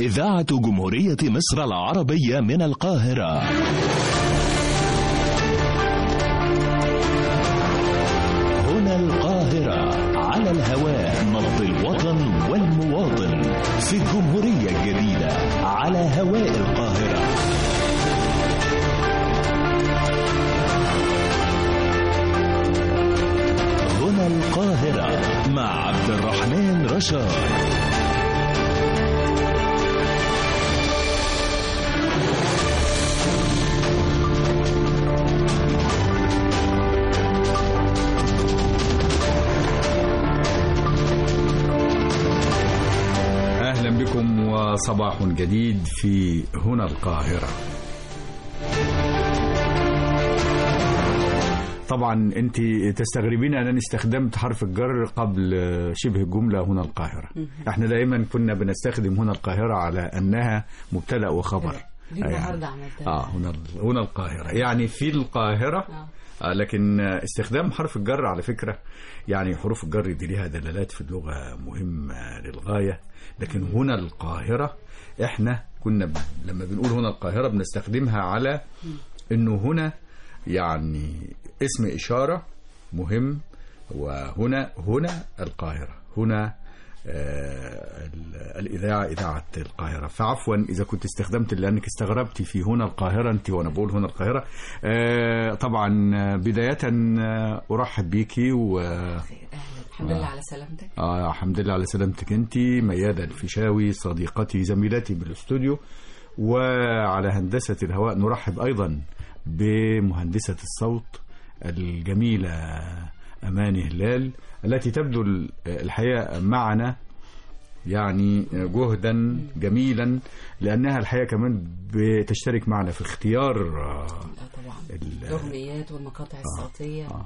إذاعة جمهورية مصر العربية من القاهرة هنا القاهرة على الهواء نبض الوطن والمواطن في الجمهورية الجديدة على هواء القاهرة هنا القاهرة مع عبد الرحمن رشاد أهلا بكم وصباح جديد في هنا القاهرة طبعا انت تستغربين انني استخدمت حرف الجر قبل شبه الجمله هنا القاهره احنا دايما كنا بنستخدم هنا القاهره على انها مبتدا وخبر ليه النهارده عملتها اه هنا هنا القاهره يعني في القاهره آه. آه لكن استخدام حرف الجر على فكرة يعني حروف الجر دي ليها دلالات في اللغة مهمة للغاية لكن هنا القاهرة احنا كنا ب... لما بنقول هنا القاهرة بنستخدمها على انه هنا يعني اسم إشارة مهم وهنا هنا القاهرة هنا آه، ال- الإذاعة إذاعة القاهرة فعفوا إذا كنت استخدمت لأنك استغربتي في هنا القاهرة أنت وأنا بقول هنا القاهرة آه، طبعا آه، بداية آه، أرحب بيكي و خير اهلا الحمد لله على سلامتك آه الحمد لله على سلامتك أنت ميادة الفيشاوي صديقتي زميلتي بالاستوديو وعلى هندسة الهواء نرحب أيضا بمهندسة الصوت الجميلة أماني هلال التي تبذل الحقيقة معنا يعني جهدا جميلا لأنها الحقيقة كمان بتشترك معنا في اختيار آه، اه طبعا ال- الاغنيات والمقاطع الصوتيه آه.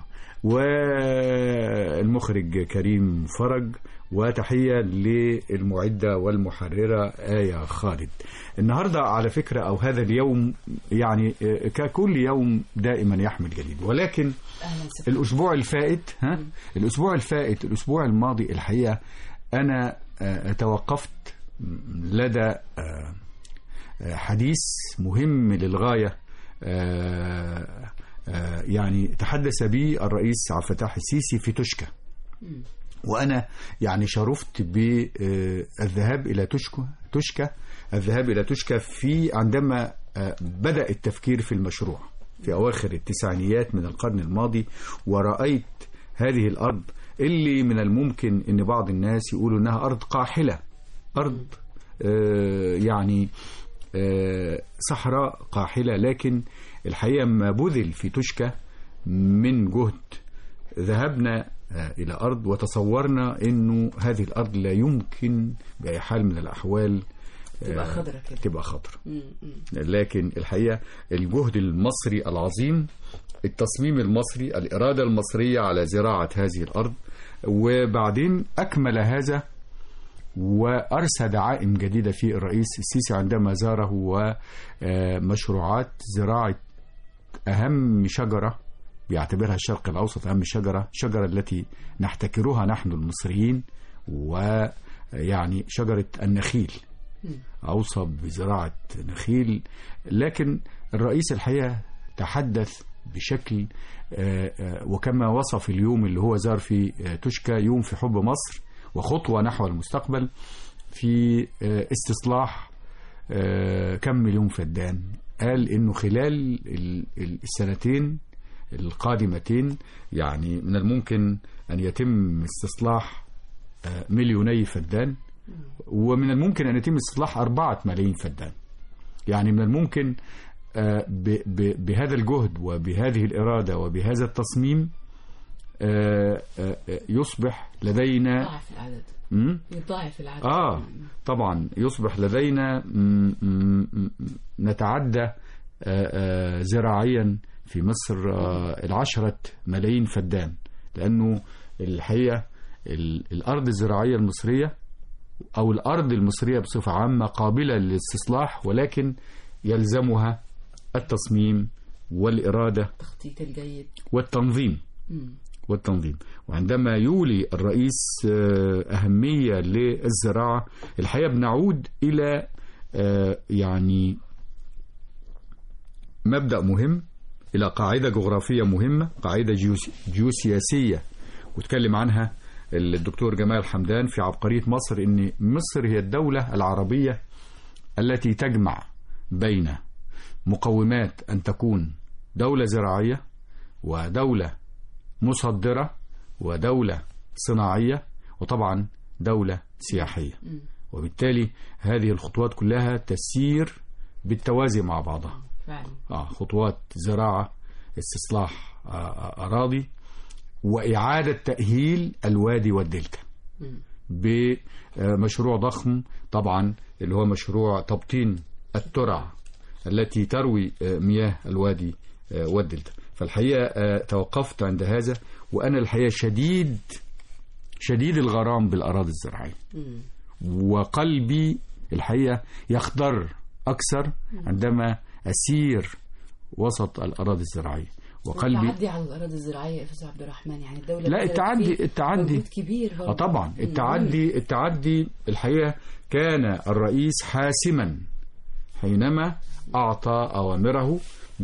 والمخرج كريم فرج وتحية للمعدة والمحررة آية خالد النهاردة على فكرة أو هذا اليوم يعني آه، ككل يوم دائما يحمل جديد ولكن اهلا وسهلا الأسبوع الفائت ها الأسبوع الفائت الأسبوع الماضي الحقيقة أنا آه، توقفت لدى آه، آه، حديث مهم للغاية آه، آه، يعني تحدث به الرئيس عبد الفتاح السيسي في توشكا وأنا يعني شرفت بالذهاب إلى توشكا توشكا الذهاب إلى توشكا في عندما آه، بدأ التفكير في المشروع في أواخر التسعينيات من القرن الماضي ورأيت هذه الأرض اللي من الممكن أن بعض الناس يقولوا أنها أرض قاحلة أرض آه، يعني آه، صحراء قاحلة لكن الحقيقة ما بذل في توشكا من جهد ذهبنا آه، إلى أرض وتصورنا أنه هذه الأرض لا يمكن بأي حال من الأحوال تبقى آه، خضرة كده. تبقى خضرة مم، مم. لكن الحقيقة الجهد المصري العظيم التصميم المصري الإرادة المصرية على زراعة هذه الأرض وبعدين أكمل هذا وأرسى دعائم جديدة في الرئيس السيسي عندما زاره ومشروعات زراعة أهم شجرة بيعتبرها الشرق الأوسط أهم شجرة شجرة التي نحتكرها نحن المصريين ويعني شجرة النخيل أوصى بزراعة نخيل لكن الرئيس الحقيقة تحدث بشكل آه، آه، وكما وصف اليوم اللي هو زار في آه، توشكا يوم في حب مصر وخطوة نحو المستقبل في آه، استصلاح آه، كم مليون فدان قال انه خلال ال- ال- السنتين القادمتين يعني من الممكن ان يتم استصلاح آه، مليوني فدان ومن الممكن أن يتم استصلاح أربعة ملايين فدان يعني من الممكن آه، ب- ب- بهذا الجهد وبهذه الإرادة وبهذا التصميم آه، آه، آه، يصبح لدينا يضاعف العدد مم؟ يضاعف العدد آه طبعا يصبح لدينا م- م- م- نتعدى آه، آه، زراعيا في مصر آه، العشرة ملايين فدان لأنه الحقيقة ال- الأرض الزراعية المصرية أو الأرض المصرية بصفة عامة قابلة للاستصلاح ولكن يلزمها التصميم والإرادة التخطيط الجيد والتنظيم مم. والتنظيم وعندما يولي الرئيس آه، أهمية للزراعة الحقيقة بنعود إلى آه، يعني مبدأ مهم إلى قاعدة جغرافية مهمة قاعدة جيوس- جيوسياسية وتكلم عنها الدكتور جمال حمدان في عبقرية مصر إن مصر هي الدولة العربية التي تجمع بين مقومات أن تكون دولة زراعية ودولة مصدرة ودولة صناعية وطبعا دولة سياحية وبالتالي هذه الخطوات كلها تسير بالتوازي مع بعضها فعلا آه خطوات زراعة استصلاح آه، آه، أراضي وإعادة تأهيل الوادي والدلتا مم. بمشروع ضخم طبعا اللي هو مشروع تبطين الترع التي تروي آه، مياه الوادي آه، والدلتا فالحقيقة آه، توقفت عند هذا وأنا الحقيقة شديد شديد الغرام بالأراضي الزراعية مم. وقلبي الحقيقة يخضر أكثر عندما أسير وسط الأراضي الزراعية وقلبي التعدي على الاراضي الزراعيه يا استاذ عبد الرحمن يعني الدوله لا بدأت التعدي فيه التعدي مجهود كبير هو اه طبعا التعدي التعدي الحقيقه كان الرئيس حاسما حينما اعطى اوامره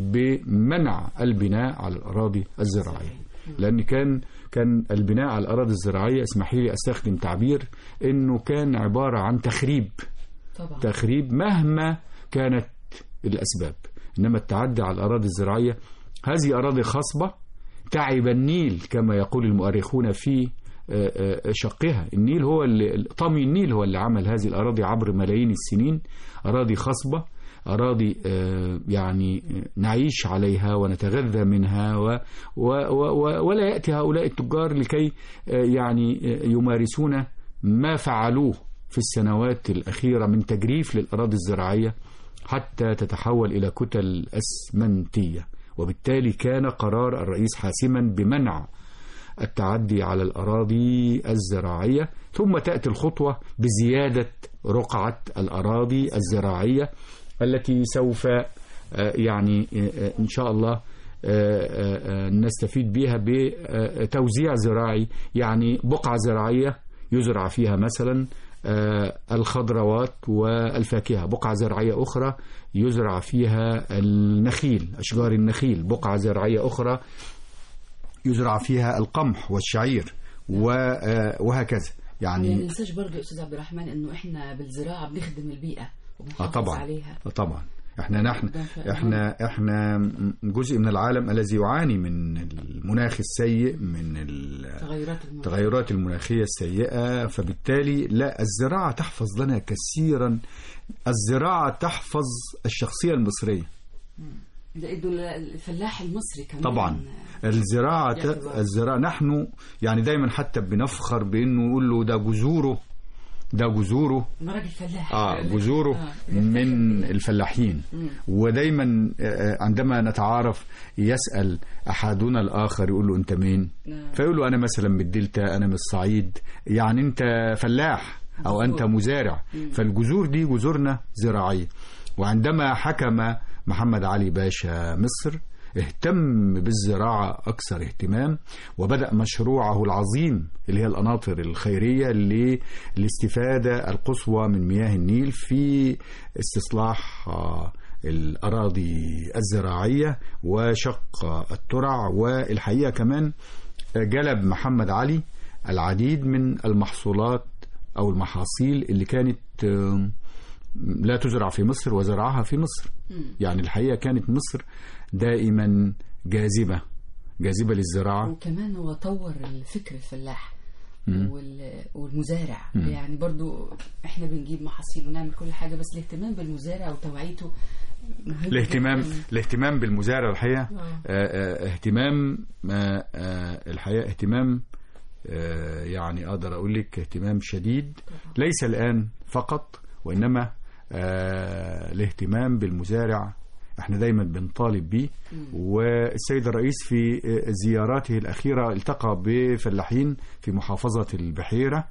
بمنع البناء على الاراضي الزراعيه لان كان كان البناء على الاراضي الزراعيه اسمحي لي استخدم تعبير انه كان عباره عن تخريب طبعا تخريب مهما كانت الأسباب إنما التعدي على الأراضي الزراعية هذه أراضي خصبة تعب النيل كما يقول المؤرخون في آه، آه، شقها النيل هو اللي طمي النيل هو اللي عمل هذه الأراضي عبر ملايين السنين أراضي خصبة أراضي آه، يعني آه، نعيش عليها ونتغذى منها و و و ولا يأتي هؤلاء التجار لكي آه، يعني آه، يمارسون ما فعلوه في السنوات الأخيرة من تجريف للأراضي الزراعية حتى تتحول إلى كتل أسمنتية وبالتالي كان قرار الرئيس حاسما بمنع التعدي على الأراضي الزراعية ثم تأتي الخطوة بزيادة رقعة الأراضي الزراعية التي سوف آه، يعني آه، آه، إن شاء الله آه، آه، آه، نستفيد بها بتوزيع زراعي يعني بقعة زراعية يزرع فيها مثلا آه، الخضروات والفاكهة بقعة زراعية أخرى يزرع فيها النخيل أشجار النخيل بقعة زراعية أخرى يزرع فيها القمح والشعير و- آه، وهكذا يعني ما يعني ننساش برضه يا استاذ عبد الرحمن انه احنا بالزراعه بنخدم البيئه اه وبنحافظ طبعا عليها آه طبعا احنا نحن ده ف- احنا احنا جزء من العالم الذي يعاني من المناخ السيء من ال- تغيرات المناخ التغيرات المناخية السيئة فبالتالي لا الزراعة تحفظ لنا كثيرا الزراعة تحفظ الشخصية المصرية ده ادوا الفلاح المصري كمان طبعا الزراعة يا أخي الزراعة نحن يعني دايما حتى بنفخر بأنه يقول له ده جذوره ده جذوره ما راجل فلاح اه جذوره آه. من الفلاحين مم. ودايما آه، عندما نتعارف يسأل أحدنا الآخر يقول له أنت مين نعم. فيقول له أنا مثلا من الدلتا أنا من الصعيد يعني أنت فلاح أو أنت مزارع فالجذور دي جذورنا زراعية وعندما حكم محمد علي باشا مصر اهتم بالزراعة أكثر اهتمام وبدأ مشروعه العظيم اللي هي القناطر الخيرية للاستفادة القصوى من مياه النيل في استصلاح آه، الأراضي الزراعية وشق الترع والحقيقة كمان جلب محمد علي العديد من المحصولات أو المحاصيل اللي كانت آم، لا تزرع في مصر وزرعها في مصر يعني الحقيقة كانت مصر دائما جاذبة جاذبة للزراعة وكمان هو طور الفكر الفلاح وال- والمزارع يعني برضو احنا بنجيب محاصيل ونعمل كل حاجه بس الاهتمام بالمزارع وتوعيته مهم الاهتمام جداً. الاهتمام بالمزارع الحقيقة آه. آه، آه، اهتمام آه، آه، الحقيقة اهتمام آه، يعني أقدر أقول لك اهتمام شديد ليس الآن فقط وإنما آه، الاهتمام بالمزارع احنا دايما بنطالب به والسيد الرئيس في آه، زياراته الأخيرة التقى بفلاحين في محافظة البحيرة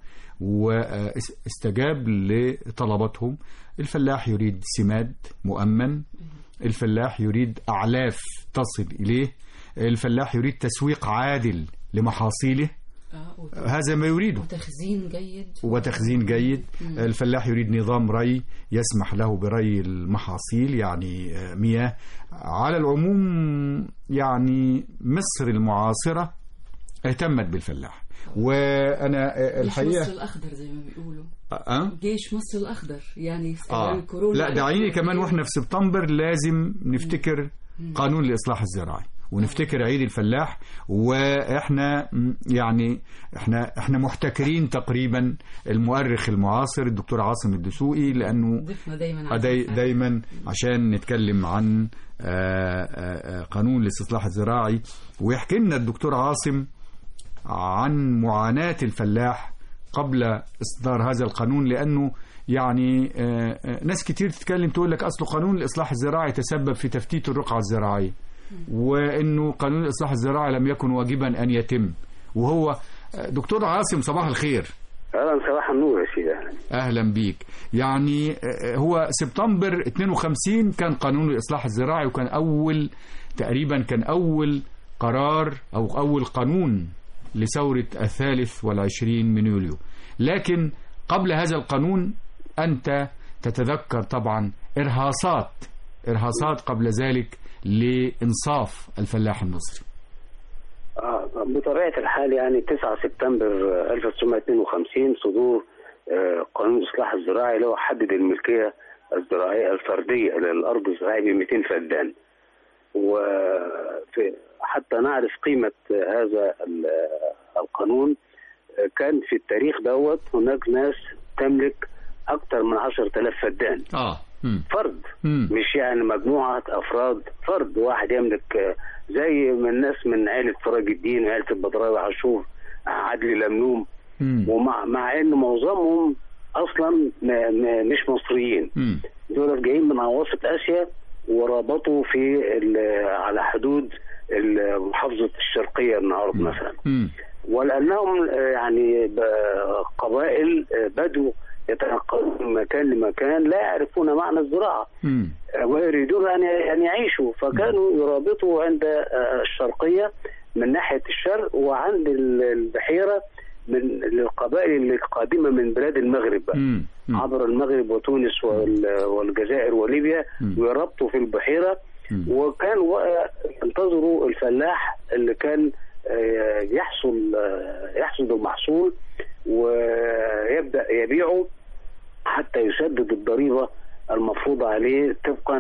واستجاب لطلباتهم الفلاح يريد سماد مؤمن الفلاح يريد أعلاف تصل إليه الفلاح يريد تسويق عادل لمحاصيله آه وت- هذا ما يريده وتخزين جيد وتخزين جيد مم. الفلاح يريد نظام ري يسمح له بري المحاصيل يعني آه، مياه على العموم يعني مصر المعاصرة اهتمت بالفلاح وأنا آه، جيش مصر الحقيقة الأخضر زي ما بيقولوا أه؟ جيش مصر الأخضر يعني في آه. أيام كورونا لا دعيني كمان واحنا في سبتمبر لازم نفتكر مم. قانون الإصلاح الزراعي ونفتكر عيد الفلاح واحنا م، يعني احنا احنا محتكرين تقريبا المؤرخ المعاصر الدكتور عاصم الدسوقي لانه ضفنا دايما على داي الحاجة. دايما عشان نتكلم عن آه، آه، آه، قانون الاستصلاح الزراعي ويحكي لنا الدكتور عاصم عن معاناة الفلاح قبل إصدار هذا القانون لأنه يعني آه، آه، ناس كتير تتكلم تقول لك أصله قانون الإصلاح الزراعي تسبب في تفتيت الرقعة الزراعية وأنه قانون الإصلاح الزراعي لم يكن واجبا أن يتم وهو آه، دكتور عاصم صباح الخير اهلا صباح النور يا سيدي اهلا اهلا بيك يعني آه، هو سبتمبر 52 كان قانون الاصلاح الزراعي وكان اول تقريبا كان اول قرار او اول قانون لثورة الثالث والعشرين من يوليو لكن قبل هذا القانون انت تتذكر طبعا ارهاصات ارهاصات قبل ذلك لانصاف الفلاح المصري آه بطبيعه الحال يعني 9 سبتمبر آه، 1952 صدور آه، قانون الاصلاح الزراعي اللي هو حدد الملكيه الزراعيه الفرديه للارض الزراعيه ب 200 فدان وحتى نعرف قيمه آه، هذا ال- آه، القانون آه، كان في التاريخ دوت هناك ناس تملك اكثر من 10000 فدان اه مم. فرد مم. مش يعني مجموعة أفراد فرد واحد يملك آه، زي من ناس من عائلة فراج الدين وعائلة البدراوي عاشور عدلي لملوم مم. ومع مع إن معظمهم أصلا م- م- مش مصريين مم. دول جايين من عواصف آسيا وربطوا في ال- على حدود ال- محافظة الشرقية النهارده مثلا مم. ولأنهم آه، يعني ب- قبائل آه، بدو يتنقلون من مكان لمكان لا يعرفون معنى الزراعة مم. ويريدون ان ان يعيشوا فكانوا يرابطوا عند آه، الشرقيه من ناحيه الشرق وعند ال- البحيره من للقبائل اللي قادمه من بلاد المغرب بقى. مم. مم. عبر المغرب وتونس وال- والجزائر وليبيا مم. ويربطوا في البحيره مم. وكانوا بقى ينتظروا الفلاح اللي كان آه، يحصل آه، يحصد المحصول ويبدا يبيعه حتى يسدد الضريبه المفروضه عليه طبقا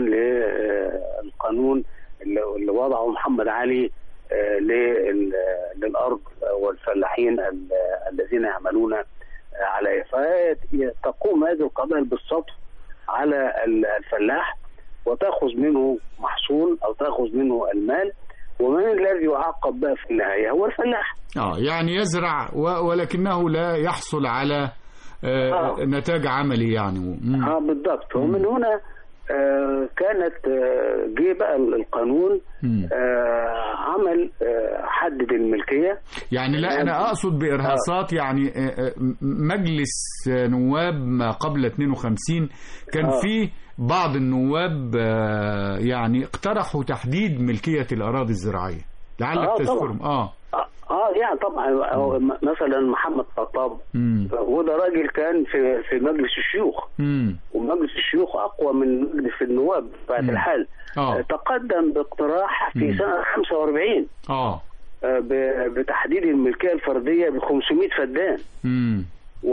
للقانون اللي اللي وضعه محمد علي آه، لل- للارض والفلاحين ال- الذين يعملون عليه فتقوم هذه القبائل بالسطو على ال- الفلاح وتاخذ منه محصول او تاخذ منه المال ومن الذي يعاقب بقى في النهايه هو الفلاح اه يعني يزرع و- ولكنه لا يحصل على آه آه. نتاج عملي يعني مم. اه بالضبط ومن هنا آه كانت آه جه بقى القانون مم. آه عمل آه حدد الملكيه يعني لا انا اقصد بارهاصات يعني آه، آه، مجلس آه، نواب ما قبل 52 كان آه. في بعض النواب آه، يعني اقترحوا تحديد ملكية الأراضي الزراعية لعلك آه، طبعا. تذكرهم اه اه, آه يعني طبعا هو م- مثلا محمد خطاب مم. وده راجل كان في في مجلس الشيوخ مم. ومجلس الشيوخ اقوى من مجلس النواب بعد مم. الحال اه تقدم باقتراح في مم. سنه 45 اه آه، ب- بتحديد الملكيه الفرديه ب 500 فدان مم.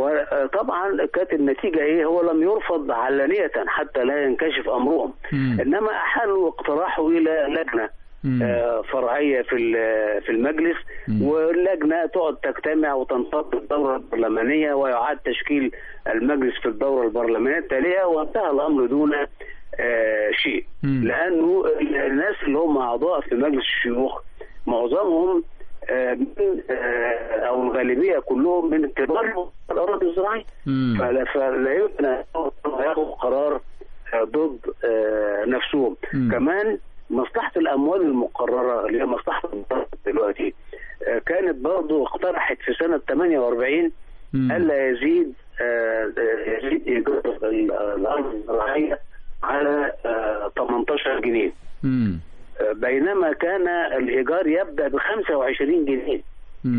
وطبعا كانت النتيجه ايه هو لم يرفض علانيه حتى لا ينكشف امرهم مم. انما احالوا اقتراحه الى لجنه مم. آه، فرعيه في ال- في المجلس مم. واللجنه تقعد تجتمع وتنتظر الدوره البرلمانيه ويعاد تشكيل المجلس في الدوره البرلمانيه التاليه وانتهى الامر دون آه، شيء مم. لانه الناس اللي هم اعضاء في مجلس الشيوخ معظمهم آه، من آه، او الغالبيه كلهم من كبار الاراضي الزراعيه مم. فلا فلا يمكن أن ياخذوا قرار آه، ضد آه، نفسهم مم. كمان مصلحه الاموال المقرره اللي هي مصلحه الدولة دلوقتي آه، كانت برضو اقترحت في سنه 48 مم. الا يزيد آه، يزيد ايجار ال- الارض الزراعيه على آه، 18 جنيه مم. آه، بينما كان الايجار يبدا ب 25 جنيه مم.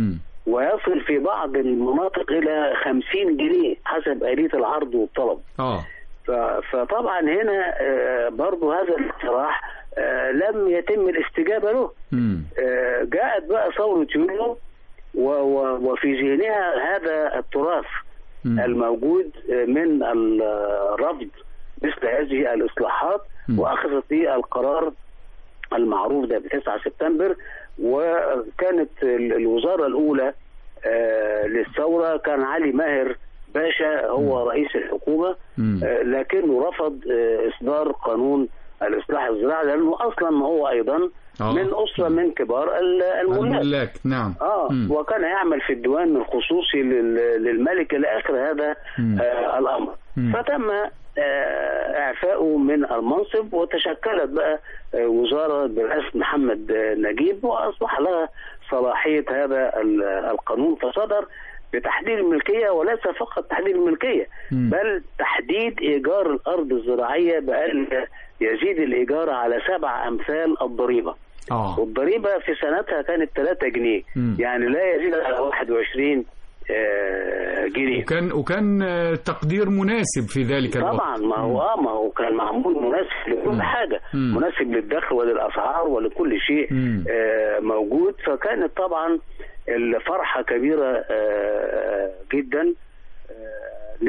ويصل في بعض المناطق الى 50 جنيه حسب آلية العرض والطلب اه ف- فطبعا هنا آه، برضو هذا الاقتراح آه، لم يتم الاستجابة له مم. آه، جاءت بقى ثورة يونيو و- و- وفي ذهنها هذا التراث مم. الموجود آه، من الرفض مثل هذه الإصلاحات مم. وأخذت به القرار المعروف ده ب 9 سبتمبر وكانت ال- الوزارة الأولى آه، للثورة كان علي ماهر باشا هو رئيس الحكومة مم. آه، لكنه رفض آه، إصدار قانون الإصلاح الزراعي لأنه أصلا هو أيضا آه. من أسرة من كبار ال- الملاك الملاك نعم اه مم. وكان يعمل في الديوان الخصوصي لل- للملك الى اخر هذا مم. آه الامر مم. فتم آه اعفائه من المنصب وتشكلت بقى آه وزاره برئاسه محمد آه، نجيب واصبح لها صلاحيه هذا ال- القانون فصدر بتحديد الملكيه وليس فقط تحديد الملكيه مم. بل تحديد ايجار الارض الزراعيه بان يزيد الايجار على سبع امثال الضريبه اه والضريبة في سنتها كانت 3 جنيه مم. يعني لا يزيد على 21 آه، جنيه وكان وكان آه، تقدير مناسب في ذلك الوقت طبعا ما هو اه ما هو كان معمول مناسب لكل مم. حاجه مم. مناسب للدخل وللاسعار ولكل شيء مم. آه موجود فكانت طبعا الفرحه كبيره آه جدا آه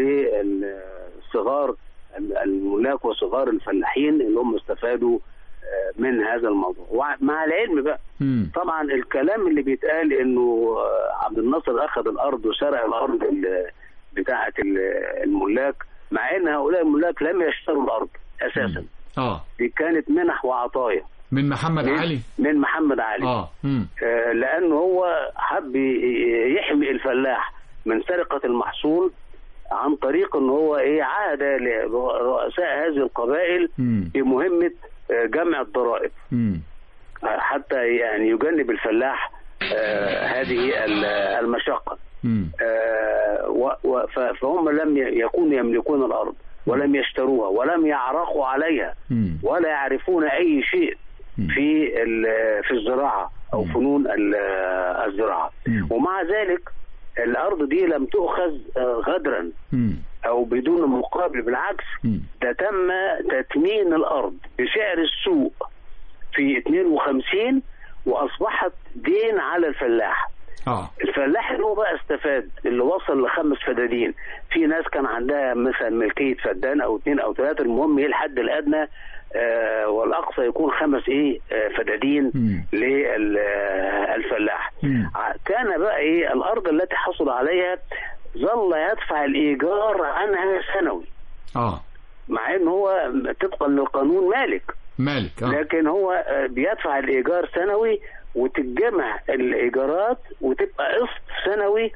للصغار الملاك وصغار الفلاحين اللي هم استفادوا آه من هذا الموضوع ومع العلم بقى مم. طبعا الكلام اللي بيتقال انه آه، عبد الناصر اخذ الارض وسرق الارض ال- بتاعه ال- الملاك مع ان هؤلاء الملاك لم يشتروا الارض اساسا اه دي كانت منح وعطايا من محمد من- علي من محمد علي اه مم. آه، لانه هو حب ي- يحمي الفلاح من سرقه المحصول عن طريق ان هو ايه عهد لرؤساء هذه القبائل مم. بمهمه آه، جمع الضرائب مم. حتى يعني يجنب الفلاح آه، هذه ال- المشقة مم. آه، و- و- ف- فهم لم ي- يكونوا يملكون الأرض ولم يشتروها ولم يعرقوا عليها مم. ولا يعرفون أي شيء مم. في ال- في الزراعة أو مم. فنون ال- الزراعة مم. ومع ذلك الأرض دي لم تؤخذ آه، غدرا مم. أو بدون مقابل بالعكس مم. ده تم تثمين الارض بسعر السوق في 52 واصبحت دين على الفلاح اه الفلاح اللي هو بقى استفاد اللي وصل لخمس فدادين في ناس كان عندها مثلا ملكيه فدان او اثنين او ثلاثه المهم ايه الحد الادنى آه والاقصى يكون خمس ايه آه فدادين مم. للفلاح مم. كان بقى ايه الارض التي حصل عليها ظل يدفع الايجار عنها سنوي اه مع ان هو طبقا للقانون مالك مالك اه لكن هو آه، بيدفع الايجار سنوي وتتجمع الايجارات وتبقى قسط سنوي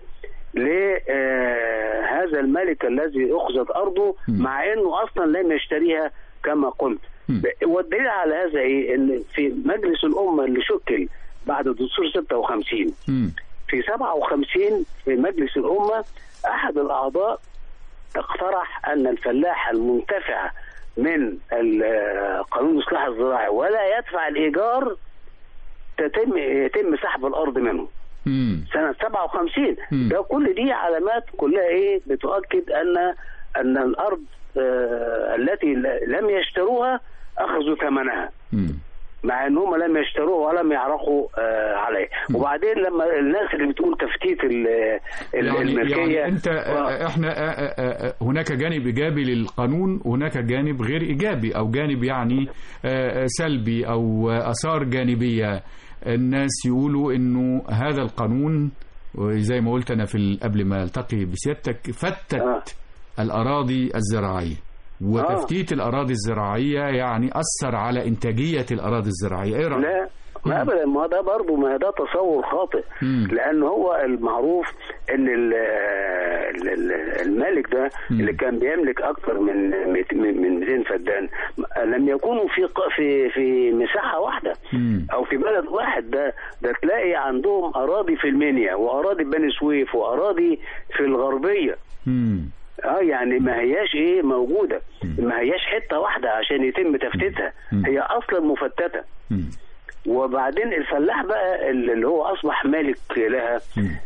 لهذا الملك الذي اخذت ارضه م. مع انه اصلا لم يشتريها كما قلت م. ب- والدليل على هذا ايه ان في مجلس الامه اللي شكل بعد دستور 56 مم. في 57 في مجلس الأمة أحد الأعضاء اقترح أن الفلاح المنتفع من ال- قانون الإصلاح الزراعي ولا يدفع الإيجار تتم يتم سحب الأرض منه مم. سنة 57 مم. ده كل دي علامات كلها إيه بتؤكد أن أن الأرض آه، التي ل- لم يشتروها أخذوا ثمنها مم. مع ان هم لم يشتروه ولم يعرقوا آه عليه وبعدين لما الناس اللي بتقول تفتيت ال- ال- يعني الملكيه يعني انت آه. آه، احنا آه، آه، آه، هناك جانب ايجابي للقانون وهناك جانب غير ايجابي او جانب يعني آه، آه، سلبي او آه، اثار جانبيه الناس يقولوا انه هذا القانون زي ما قلت انا في ال- قبل ما التقي بسيادتك فتت آه. الاراضي الزراعيه وتفتيت الاراضي الزراعيه يعني اثر على انتاجيه الاراضي الزراعيه ايه رايك لا ما ابدا ما ده برضه ما ده تصور خاطئ مم. لان هو المعروف ان ال- ال- ال- الملك ده مم. اللي كان بيملك اكثر من ميت- من من 200 فدان لم يكونوا في ق- في في مساحه واحده مم. او في بلد واحد ده ده تلاقي عندهم اراضي في المنيا واراضي بني سويف واراضي في الغربيه مم. اه يعني ما هياش ايه موجوده ما هياش حته واحده عشان يتم تفتيتها مم. هي اصلا مفتته مم. وبعدين الفلاح بقى اللي هو اصبح مالك لها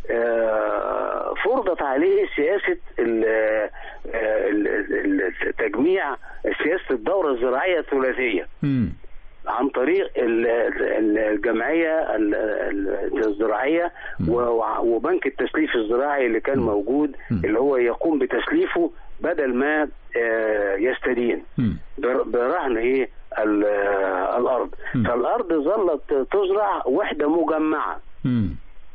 آه، فرضت عليه سياسه ال- آه، ال- ال- التجميع سياسه الدوره الزراعيه الثلاثيه مم. عن طريق ال- ال- الجمعيه ال- ال- الزراعيه و- وبنك التسليف الزراعي اللي كان موجود اللي هو يقوم بتسليفه بدل ما آه، يستدين مم. بر- برهن ايه ال- آه، الارض مم. فالارض ظلت تزرع وحده مجمعه مم.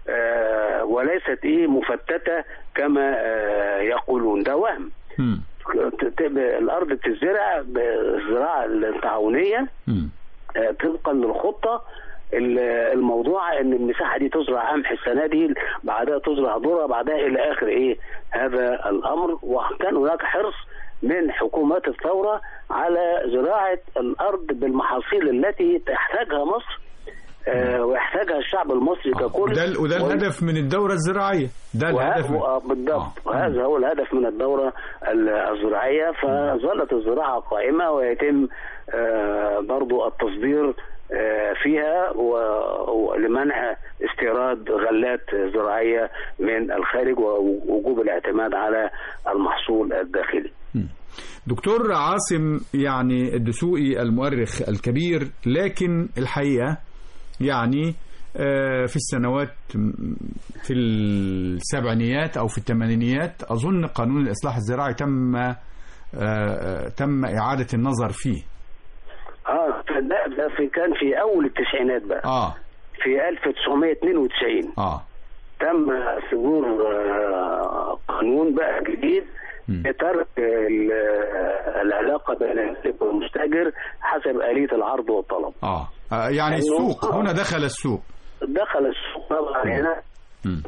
آه، وليست ايه مفتته كما آه، يقولون ده وهم مم. ت- ت- الارض بتزرع بالزراعه التعاونيه مم. آه، طبقا للخطه ال- الموضوع ان المساحه دي تزرع قمح السنه دي بعدها تزرع ذره بعدها الى اخر ايه هذا الامر وكان هناك حرص من حكومات الثوره على زراعه الارض بالمحاصيل التي تحتاجها مصر آه، ويحتاجها الشعب المصري ككل وده ال- وده و- الهدف من الدورة الزراعية ده الهدف من... وه- بالضبط آه. وهذا هو الهدف من الدورة ال- الزراعية فظلت الزراعة قائمة ويتم آه، برضو التصدير آه، فيها و- ولمنع استيراد غلات زراعية من الخارج ووجوب الاعتماد على المحصول الداخلي دكتور عاصم يعني الدسوقي المؤرخ الكبير لكن الحقيقة يعني آه، في السنوات م- في السبعينيات أو في الثمانينيات أظن قانون الإصلاح الزراعي تم آه، آه، تم إعادة النظر فيه اه ده ده في كان في اول التسعينات بقى آه في 1992 آه تم صدور آه، قانون بقى جديد مم. بترك ال- العلاقة بين المالك والمستأجر حسب آلية العرض والطلب آه آه، يعني أيوه. السوق هنا دخل السوق دخل السوق طبعا هنا مم.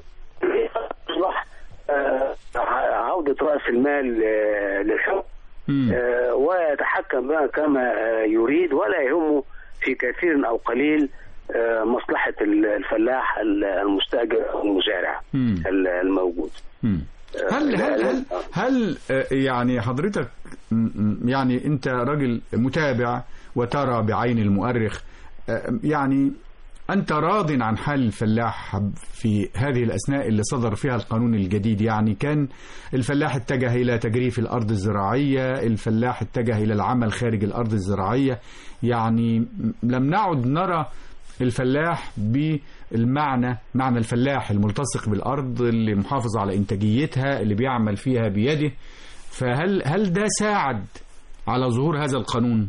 أصبح آه، عودة رأس المال آه، للحكم مم. آه، ويتحكم بها كما آه، يريد ولا يهمه في كثير أو قليل آه، مصلحة الفلاح المستأجر أو المزارع مم. الموجود مم. هل لا- هل لا- هل هل آه، يعني حضرتك م- م- يعني انت راجل متابع وترى بعين المؤرخ آه، يعني انت راض عن حال الفلاح في هذه الاثناء اللي صدر فيها القانون الجديد يعني كان الفلاح اتجه الى تجريف الارض الزراعيه الفلاح اتجه الى العمل خارج الارض الزراعيه يعني م- لم نعد نرى الفلاح بالمعنى معنى الفلاح الملتصق بالارض اللي محافظ على انتاجيتها اللي بيعمل فيها بيده فهل هل ده ساعد على ظهور هذا القانون؟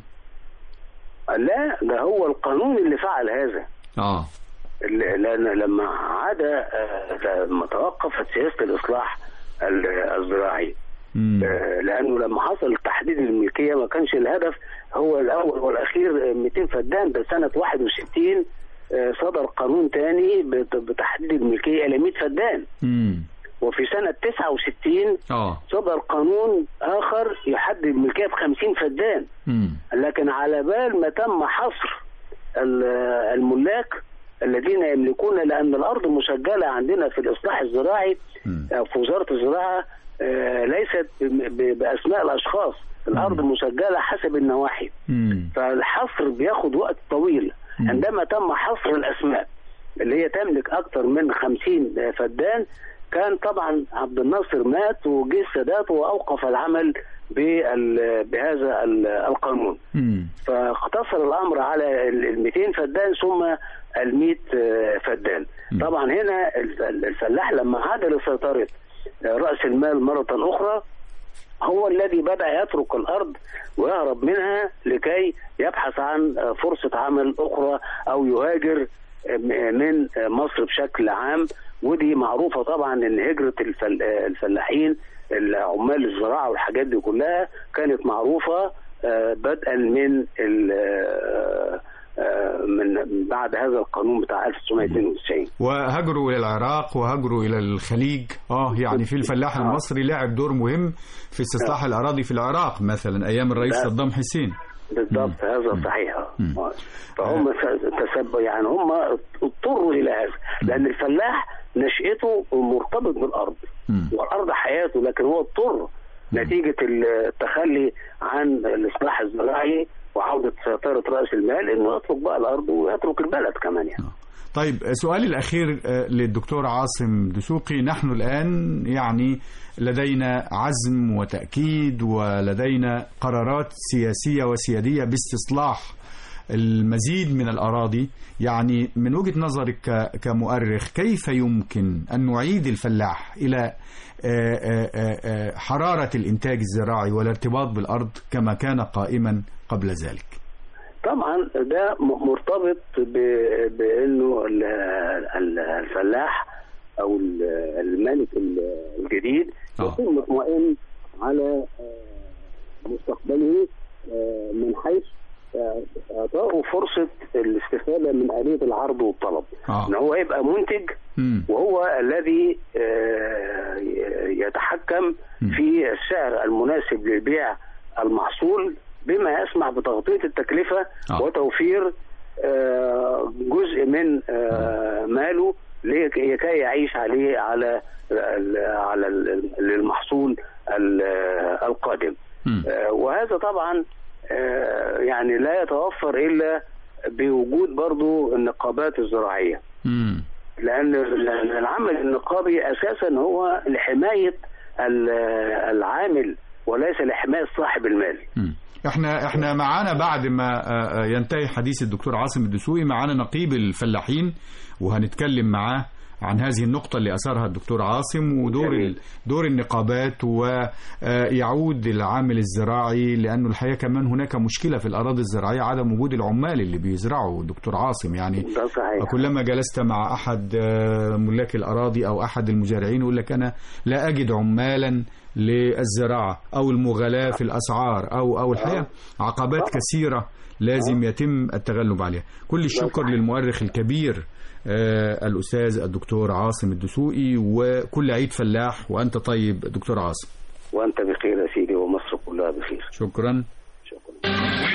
لا ده هو القانون اللي فعل هذا اه اللي- لأن لما عاد آه، لما توقفت سياسة الإصلاح ال- الزراعي مم. آه، لأنه لما حصل تحديد الملكية ما كانش الهدف هو الأول والأخير آه، 200 فدان ده سنة 61 آه، صدر قانون تاني بت- بتحديد الملكية إلى 100 فدان مم. وفي سنة 69 اه صدر قانون آخر يحدد الملكية ب 50 فدان مم. لكن على بال ما تم حصر ال- الملاك الذين يملكون لان الارض مسجله عندنا في الاصلاح الزراعي مم. آه، في وزاره الزراعه آه، ليست ب- ب- باسماء الاشخاص الارض مسجله حسب النواحي مم. فالحصر بياخد وقت طويل مم. عندما تم حصر الاسماء اللي هي تملك اكثر من 50 فدان كان طبعا عبد الناصر مات وجه السادات واوقف العمل بال- بهذا ال- القانون مم. فاقتصر الامر على ال 200 فدان ثم ال 100 فدان م. طبعا هنا ال- ال- الفلاح لما عاد لسيطره راس المال مره اخرى هو الذي بدا يترك الارض ويهرب منها لكي يبحث عن فرصه عمل اخرى او يهاجر من مصر بشكل عام ودي معروفه طبعا ان هجره الفل- الفلاحين العمال الزراعه والحاجات دي كلها كانت معروفه آه، بدءا من ال- آه، آه، من بعد هذا القانون بتاع 1992 وهجروا الى العراق وهجروا الى الخليج اه يعني في الفلاح آه. المصري لعب دور مهم في استصلاح الاراضي في العراق مثلا ايام الرئيس لا. صدام حسين بالضبط هذا صحيح مم. آه. فهم تسبب يعني هم اضطروا الى هذا لان الفلاح نشأته مرتبط بالارض مم. والارض حياته لكن هو اضطر نتيجه التخلي عن الاصلاح الزراعي وعوده يشترط راس المال انه يترك بقى الارض ويترك البلد كمان يعني طيب سؤالي الأخير آه، للدكتور عاصم دسوقي نحن الآن يعني لدينا عزم وتأكيد ولدينا قرارات سياسية وسيادية باستصلاح المزيد من الأراضي يعني من وجهة نظرك ك- كمؤرخ كيف يمكن أن نعيد الفلاح إلى آه، آه، آه، آه، حرارة الإنتاج الزراعي والارتباط بالأرض كما كان قائما قبل ذلك طبعا ده م- مرتبط ب- بانه ال- ال- الفلاح او ال- الملك ال- الجديد آه. يكون مطمئن على آه، مستقبله آه، من حيث آه، اعطائه فرصه الاستفاده من اليه العرض والطلب آه. ان هو يبقى منتج مم. وهو الذي آه، يتحكم في السعر المناسب للبيع المحصول بما يسمح بتغطية التكلفة آه. وتوفير آه، جزء من آه، ماله لك- لكي يعيش عليه على ال- على ال- المحصول ال- القادم مم. آه، وهذا طبعا آه، يعني لا يتوفر إلا بوجود برضو النقابات الزراعية مم. لأن لأن العمل النقابي أساسا هو لحماية ال- العامل وليس لحماية صاحب المال مم. احنا احنا معانا بعد ما آه، آه، ينتهي حديث الدكتور عاصم الدسوقي معانا نقيب الفلاحين وهنتكلم معاه عن هذه النقطة اللي أثرها الدكتور عاصم ودور جميل. ال- دور النقابات ويعود العامل الزراعي لأنه الحقيقة كمان هناك مشكلة في الأراضي الزراعية عدم وجود العمال اللي بيزرعوا الدكتور عاصم يعني ده صحيح كلما جلست مع أحد آه، ملاك الأراضي أو أحد المزارعين يقول لك أنا لا أجد عمالا للزراعة أو المغالاة في الأسعار أو أو الحقيقة عقبات كثيرة لازم يتم التغلب عليها كل الشكر صحيح. للمؤرخ الكبير آه، الأستاذ الدكتور عاصم الدسوقي وكل عيد فلاح وأنت طيب دكتور عاصم وأنت بخير يا سيدي ومصر كلها بخير شكرا شكرا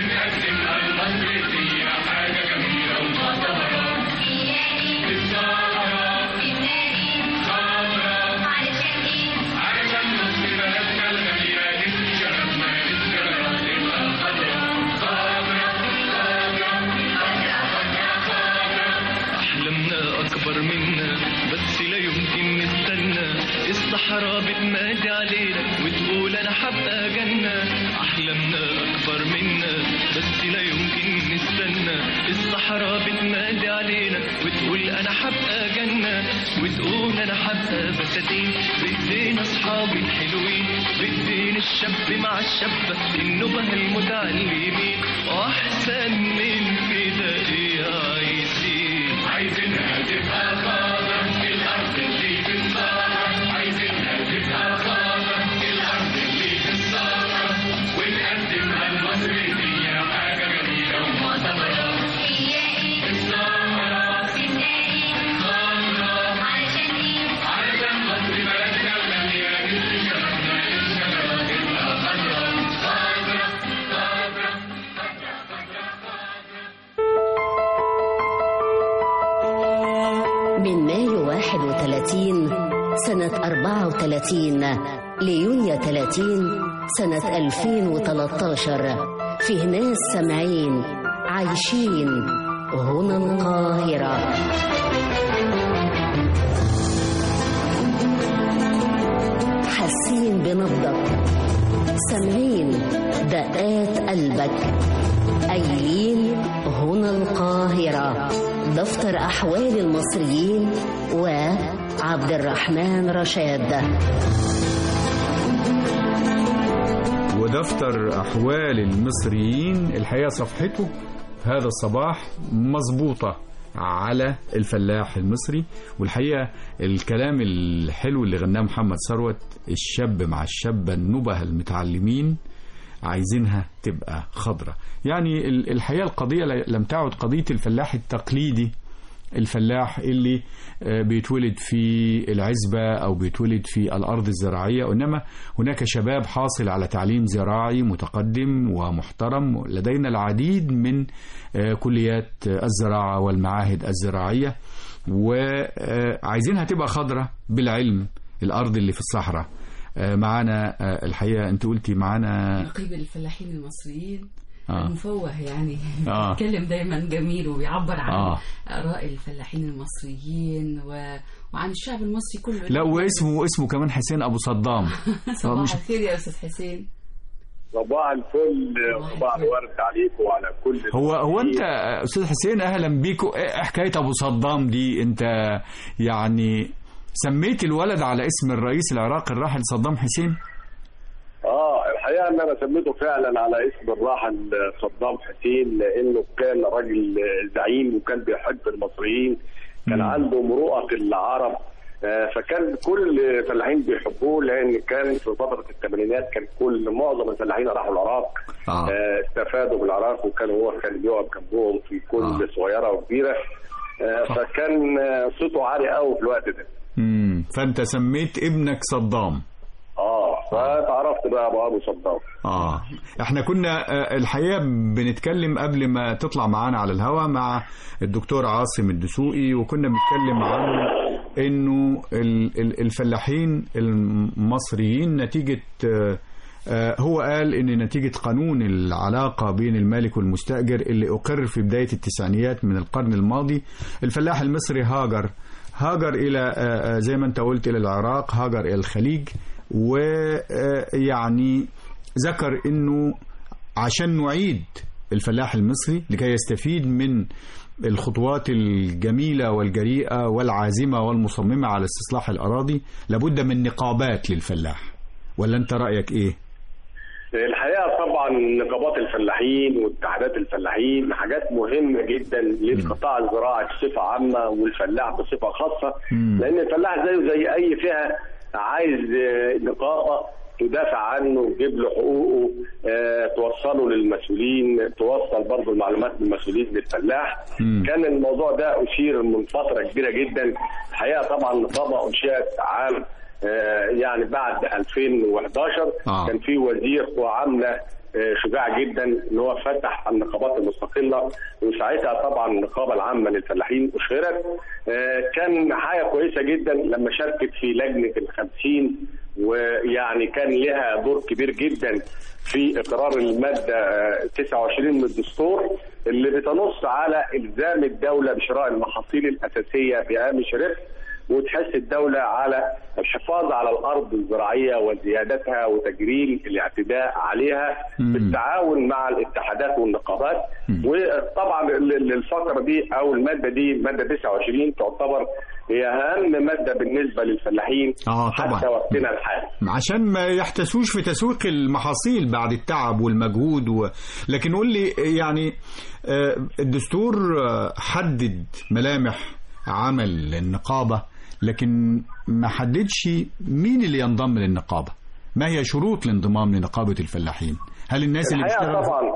أحلامنا أكبر منا بس لا يمكن نستنى الصحراء بتنادي علينا وتقول أنا حبقى جنة أحلامنا أكبر منا بس لا يمكن نستنى الصحراء بتنادي علينا وتقول أنا حبقى جنة وتقول أنا حبقى بساتين بإيدينا أصحابي الحلوين بإيدين الشاب مع الشابة النبه المتعلمين وأحسن من كده إيه عايزين عايزينها تبقى خضرا الأرض اللي في الصحراء عايزينها تبقى خضرا الأرض اللي في الصحراء ونقدمها لمصر هي حاجة جميلة ومعتبرة الصحراء خضرا علشان مصر بلدنا الغالية نسر شرفنا للشجرة تبقى خضرا خضرا خضرا من مايو 31 سنة 34 ليونيو 30 سنة 2013 فيه ناس سامعين عايشين هنا القاهرة حاسين بنبضك سامعين دقات قلبك قايلين هنا القاهرة دفتر أحوال المصريين وعبد الرحمن رشاد ودفتر أحوال المصريين الحقيقة صفحته هذا الصباح مظبوطة على الفلاح المصري والحقيقة الكلام الحلو اللي غناه محمد ثروت الشاب مع الشابة النبه المتعلمين عايزينها تبقى خضرة يعني ال- الحقيقة القضية لم تعد قضية الفلاح التقليدي الفلاح اللي آه، بيتولد في العزبة أو بيتولد في الأرض الزراعية وإنما هناك شباب حاصل على تعليم زراعي متقدم ومحترم لدينا العديد من آه، كليات آه، الزراعة والمعاهد الزراعية وعايزينها تبقى خضرة بالعلم الأرض اللي في الصحراء آه، معانا آه، الحقيقة أنت قلتي معانا نقيب الفلاحين المصريين آه. مفوه يعني آه. بيتكلم دايما جميل وبيعبر عن آه. آراء الفلاحين المصريين و... وعن الشعب المصري كله لا واسمه اسمه كمان حسين ابو صدام هو صباح مش الخير يا أستاذ حسين صباح الفل وصباح الورد عليكم وعلى كل هو هو انت استاذ حسين اهلا بيكوا ايه حكايه ابو صدام دي انت يعني سميت الولد على اسم الرئيس العراقي الراحل صدام حسين اه الحقيقه ان انا سميته فعلا على اسم الراحل صدام حسين لانه كان راجل زعيم وكان بيحب المصريين كان مم. عنده مروءه العرب آه، فكان كل الفلاحين بيحبوه لان كان في فتره الثمانينات كان كل معظم الفلاحين راحوا العراق آه. آه، استفادوا بالعراق وكان هو كان بيقف جنبهم في كل آه. صغيره وكبيره آه، فكان آه، صوته عالي قوي في الوقت ده امم فانت سميت ابنك صدام اه فتعرفت بقى ابو ابو صدام اه احنا كنا آه، الحقيقه بنتكلم قبل ما تطلع معانا على الهوا مع الدكتور عاصم الدسوقي وكنا بنتكلم عن انه ال- ال- الفلاحين المصريين نتيجه آه، آه، هو قال ان نتيجه قانون العلاقه بين المالك والمستاجر اللي اقر في بدايه التسعينيات من القرن الماضي الفلاح المصري هاجر هاجر الى آه، آه، زي ما انت قلت الى العراق هاجر الى الخليج ويعني ذكر انه عشان نعيد الفلاح المصري لكي يستفيد من الخطوات الجميلة والجريئة والعازمة والمصممة على استصلاح الأراضي لابد من نقابات للفلاح ولا أنت رأيك إيه؟ الحقيقه طبعا نقابات الفلاحين واتحادات الفلاحين حاجات مهمه جدا للقطاع الزراعي بصفه عامه والفلاح بصفه خاصه مم. لان الفلاح زيه زي اي فئه عايز آه، نقابه تدافع عنه وتجيب له حقوقه آه، توصله للمسؤولين توصل برضه المعلومات للمسؤولين للفلاح مم. كان الموضوع ده اشير من فتره كبيره جدا الحقيقه طبعا النقابه انشئت عام آه، يعني بعد 2011 آه. كان في وزير وعامله آه، شجاع جدا ان هو فتح النقابات المستقله وساعتها طبعا النقابه العامه للفلاحين اشهرت آه، كان حاجه كويسه جدا لما شاركت في لجنه الخمسين ويعني كان لها دور كبير جدا في اقرار الماده آه، 29 من الدستور اللي بتنص على الزام الدوله بشراء المحاصيل الاساسيه بهامش ربح وتحث الدولة على الحفاظ على الأرض الزراعية وزيادتها وتجريل الاعتداء عليها مم. بالتعاون مع الاتحادات والنقابات مم. وطبعا ال- ال- الفقرة دي أو المادة دي مادة 29 تعتبر هي أهم مادة بالنسبة للفلاحين آه، طبعاً. حتى وقتنا الحالي عشان ما يحتسوش في تسويق المحاصيل بعد التعب والمجهود و... لكن قول لي يعني آه، الدستور آه، حدد ملامح عمل النقابة لكن ما حددش مين اللي ينضم للنقابة ما هي شروط الانضمام لنقابة الفلاحين هل الناس اللي الحقيقه بيشتغلوا طبعا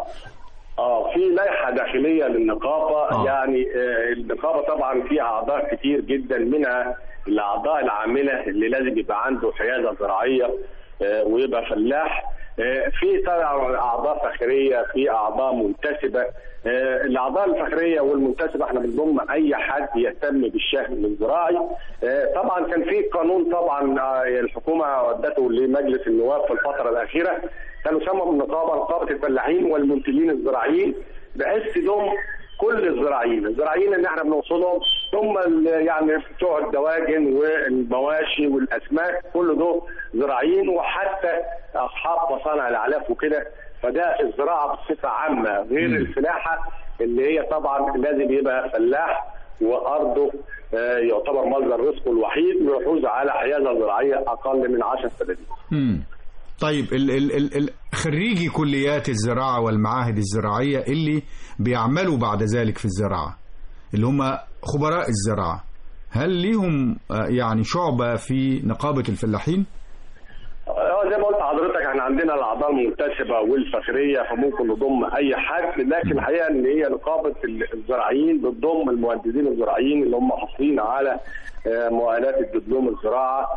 اه في لائحه داخليه للنقابه آه. آه. يعني آه النقابه طبعا فيها اعضاء كتير جدا منها الاعضاء العامله اللي لازم يبقى عنده حيازه زراعيه آه ويبقى فلاح آه في طبعا اعضاء فخريه في اعضاء منتسبه آه الاعضاء الفخريه والمنتسبه احنا بنضم اي حد يهتم بالشأن الزراعي آه طبعا كان في قانون طبعا آه الحكومه ودته لمجلس النواب في الفتره الاخيره كانوا سموا النقابه نقابه الفلاحين والمنتجين الزراعيين بحيث تضم كل الزراعيين، الزراعيين اللي احنا بنوصلهم هم ال- يعني بتوع الدواجن والمواشي والاسماك كل دول زراعيين وحتى اصحاب مصانع الاعلاف وكده فده الزراعه بصفه عامه غير مم. الفلاحه اللي هي طبعا لازم يبقى فلاح وارضه آه، يعتبر مصدر رزقه الوحيد ويحوز على حيازه زراعيه اقل من 10 فدادين. مم. طيب ال ال ال ال خريجي كليات الزراعة والمعاهد الزراعية اللي بيعملوا بعد ذلك في الزراعة اللي هم خبراء الزراعة هل ليهم آه، يعني شعبة في نقابة الفلاحين؟ اه زي ما قلت لحضرتك احنا عندنا الاعضاء المنتسبه والفخريه فممكن نضم اي حد لكن الحقيقه ان هي نقابه الزراعيين بتضم المهندسين الزراعيين اللي هم حاصلين على آه، مؤهلات الدبلوم الزراعه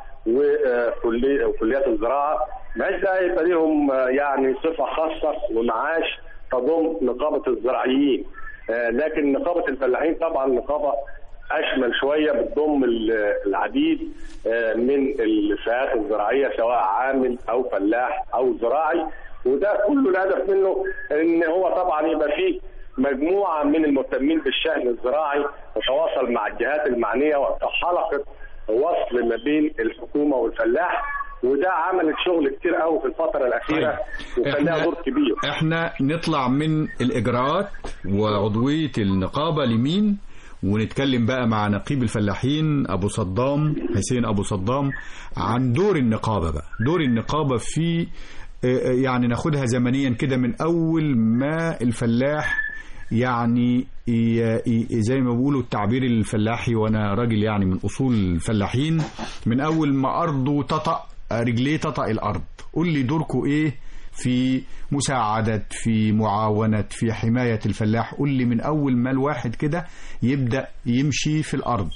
وكلي- وكليات الزراعه بحيث ده يبقى ليهم آه، يعني صفه خاصه ومعاش تضم نقابه الزراعيين آه، لكن نقابه الفلاحين طبعا نقابه اشمل شويه بتضم ال- العديد آه، من الفئات الزراعيه سواء عامل او فلاح او زراعي وده كله الهدف منه ان هو طبعا يبقى فيه مجموعه من المهتمين بالشان الزراعي تتواصل مع الجهات المعنيه كحلقه وصل ما بين الحكومه والفلاح وده عملت شغل كتير قوي في الفتره الاخيره وكان لها دور كبير احنا نطلع من الاجراءات وعضويه النقابه لمين ونتكلم بقى مع نقيب الفلاحين ابو صدام حسين ابو صدام عن دور النقابه بقى دور النقابه في آه، يعني ناخدها زمنيا كده من اول ما الفلاح يعني ي- ي- زي ما بيقولوا التعبير الفلاحي وانا راجل يعني من اصول الفلاحين من اول ما ارضه تطأ رجليه تطأ الارض قول لي دوركم ايه في مساعدة في معاونة في حماية الفلاح قول لي من أول ما الواحد كده يبدأ يمشي في الأرض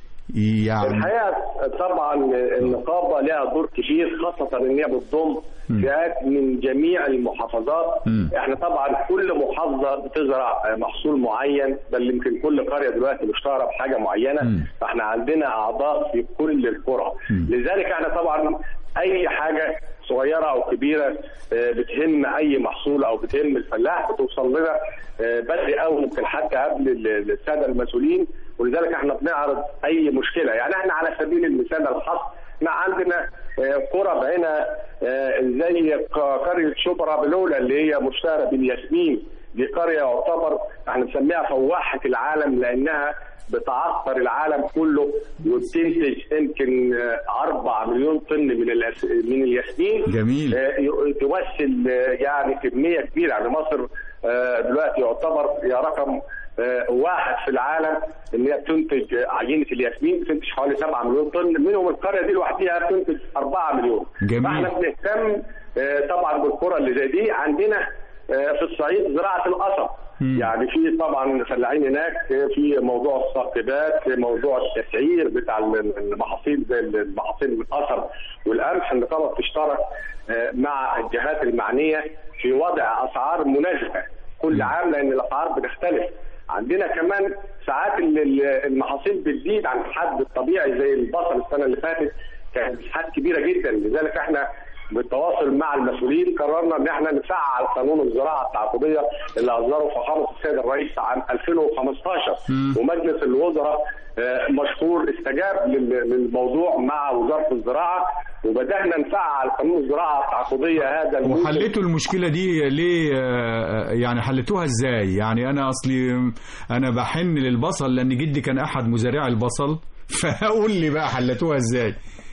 يعني الحقيقه طبعا النقابه لها دور كبير خاصه ان هي بتضم فئات من جميع المحافظات مم. احنا طبعا كل محافظه بتزرع محصول معين بل يمكن كل قريه دلوقتي مشتهره بحاجه معينه مم. فاحنا عندنا اعضاء في كل القرى مم. لذلك احنا طبعا اي حاجه صغيره او كبيره آه، بتهم اي محصول او بتهم الفلاح بتوصل لنا آه، بدري قوي ممكن حتى قبل ال- الساده المسؤولين ولذلك احنا بنعرض اي مشكله يعني احنا على سبيل المثال الحصر احنا عندنا آه، قرى بعينها آه، زي ق- قريه شبرا بلوله اللي هي مشتهره بالياسمين دي قريه يعتبر احنا بنسميها فواحه العالم لانها بتعطر العالم كله وبتنتج يمكن آه، 4 مليون طن من الأس- من الياسمين جميل. آه، ي- تمثل آه، يعني كميه كبيره يعني مصر آه، دلوقتي يعتبر يا رقم آه، واحد في العالم ان هي بتنتج آه، عجينه الياسمين بتنتج حوالي 7 مليون طن منهم القريه دي لوحدها بتنتج 4 مليون جميل. فاحنا بنهتم آه، طبعا بالقرى اللي زي دي عندنا آه، في الصعيد زراعه القصب مم. يعني في طبعا فلاحين هناك آه، في موضوع الثاقبات في موضوع التسعير بتاع المحاصيل زي المحاصيل القصب والقمح النقابه بتشترك آه، مع الجهات المعنيه في وضع اسعار مناسبه كل عام لان الاسعار بتختلف عندنا كمان ساعات ال- ال- المحاصيل بتزيد عن الحد الطبيعي زي البصل السنه اللي فاتت كانت مساحات كبيره جدا لذلك احنا بالتواصل مع المسؤولين قررنا ان احنا نفعل قانون الزراعه التعاقديه اللي اصدره فخامه السيد الرئيس عام 2015 مم. ومجلس الوزراء آه، مشكور استجاب لل- للموضوع مع وزاره الزراعه وبدانا نفعل قانون الزراعه التعاقديه هذا الموسم. وحلتوا المشكلة دي ليه آه، يعني حلتوها ازاي يعني انا اصلي انا بحن للبصل لان جدي كان احد مزارعي البصل فقول لي بقى حلتوها ازاي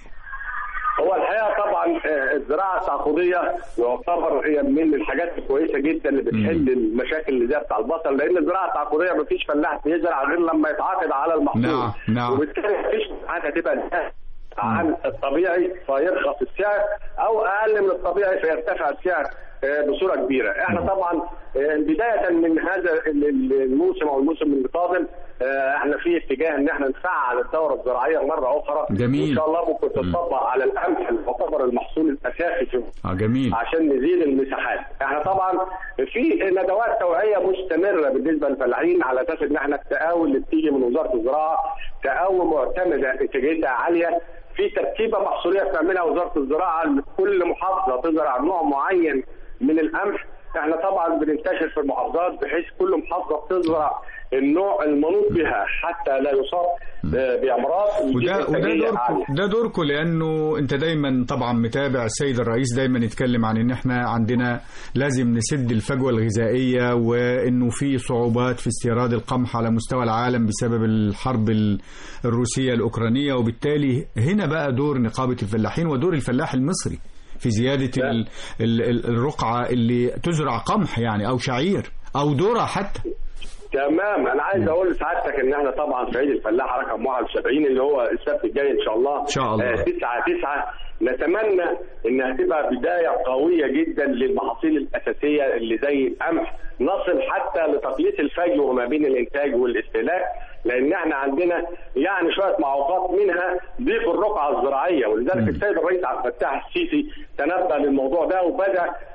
هو الحقيقه طبعا آه، الزراعه التعاقديه يعتبر هي من الحاجات الكويسه جدا اللي بتحل المشاكل اللي زي بتاع البصل لان الزراعه التعاقديه مفيش فلاح بيزرع غير لما يتعاقد على المحصول نعم، نعم. وبالتالي مفيش حاجه هتبقى زيادة عن الطبيعي فيرخص السعر او اقل من الطبيعي فيرتفع السعر آه، بصوره كبيره احنا طبعا آه، بدايه من هذا ال- ال- الموسم او الموسم اللي قادم آه، احنا في اتجاه ان احنا نفعل الدوره الزراعيه مره اخرى جميل. ان شاء الله ممكن تطبق على القمح اللي يعتبر المحصول الاساسي في اه جميل عشان نزيد المساحات احنا طبعا في ندوات توعيه مستمره بالنسبه للفلاحين على اساس ان احنا التقاوي اللي بتيجي من وزاره الزراعه تقاوي معتمده انتاجيتها عاليه في تركيبه محصوليه بتعملها وزاره الزراعه لكل محافظه تزرع نوع معين من القمح احنا طبعا بننتشر في المحافظات بحيث كل محافظه بتزرع النوع المنوط بها حتى لا يصاب ب- بامراض ويجيب وده وده إنتاجية دوركم عالية. ده دوركم لانه انت دايما طبعا متابع السيد الرئيس دايما يتكلم عن ان احنا عندنا لازم نسد الفجوه الغذائيه وانه في صعوبات في استيراد القمح على مستوى العالم بسبب الحرب ال- الروسيه الاوكرانيه وبالتالي هنا بقى دور نقابه الفلاحين ودور الفلاح المصري في زياده ال- ال- ال- الرقعه اللي تزرع قمح يعني او شعير او ذره حتى تمام انا عايز اقول لسعادتك ان احنا طبعا في عيد الفلاح رقم 71 اللي هو السبت الجاي ان شاء الله إن شاء الله. 9 9 نتمنى انها تبقى بدايه قويه جدا للمحاصيل الاساسيه اللي زي القمح نصل حتى لتقليص الفجوه ما بين الانتاج والاستهلاك لان احنا عندنا يعني شويه معوقات منها ضيق الرقعه الزراعيه ولذلك السيد الرئيس عبد الفتاح السيسي تنبه للموضوع ده وبدا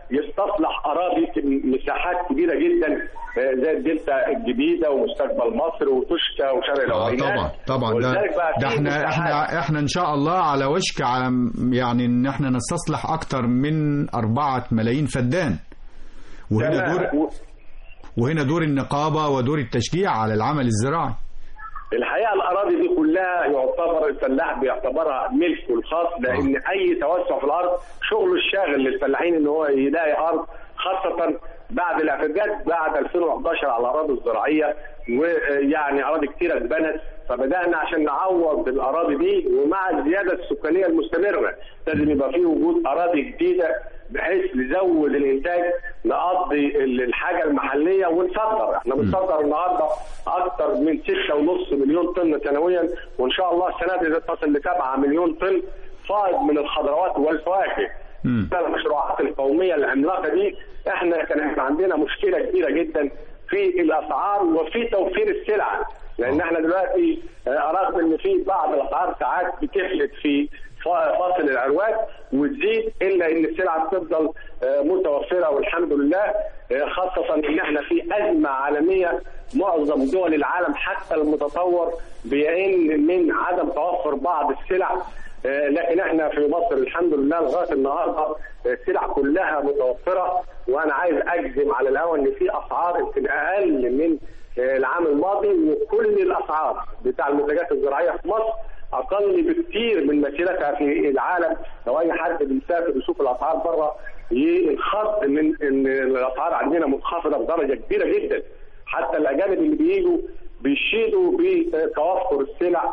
يستصلح اراضي مساحات كبيره جدا آه، زي الدلتا الجديده ومستقبل مصر وتشكى وشرق آه العوينات طبعا طبعا ده, ولذلك بقى ده في احنا مساحات احنا احنا ان شاء الله على وشك على يعني ان احنا نستصلح اكتر من أربعة ملايين فدان وهنا تمام. دور و- وهنا دور النقابة ودور التشجيع على العمل الزراعي الحقيقه الاراضي دي كلها يعتبر الفلاح بيعتبرها ملكه الخاص لان اي توسع في الارض شغله الشاغل للفلاحين ان هو يلاقي ارض خاصه بعد الاعتداد بعد 2011 على الاراضي الزراعيه ويعني اراضي كتيره اتبنت فبدانا عشان نعوض الاراضي دي ومع الزياده السكانيه المستمره لازم يبقى في وجود اراضي جديده بحيث نزود الانتاج نقضي الحاجه المحليه ونصدر احنا بنصدر النهارده اكثر من 6.5 مليون طن سنويا وان شاء الله السنه دي تصل ل 7 مليون طن فائض من الخضروات والفواكه مم. المشروعات القوميه العملاقه دي احنا كان احنا عندنا مشكله كبيره جدا في الاسعار وفي توفير السلع لان احنا دلوقتي آه، رغم ان في بعض الاسعار ساعات بتفلت في ف- فاصل العروات وتزيد الا ان السلع بتفضل آه، متوفره والحمد لله آه، خاصه ان احنا في ازمه عالميه معظم دول العالم حتى المتطور بيعين من عدم توفر بعض السلع آه، لكن احنا في مصر الحمد لله لغايه النهارده آه، السلع كلها متوفره وانا عايز اجزم على الهواء ان في اسعار يمكن اقل من آه، العام الماضي وكل الاسعار بتاع المنتجات الزراعيه في مصر اقل بكثير من مسيرتها في العالم لو اي حد بيسافر يشوف الاسعار بره ينخض من ان الاسعار عندنا منخفضه بدرجه كبيره جدا حتى الاجانب اللي بيجوا بيشيدوا بتوفر السلع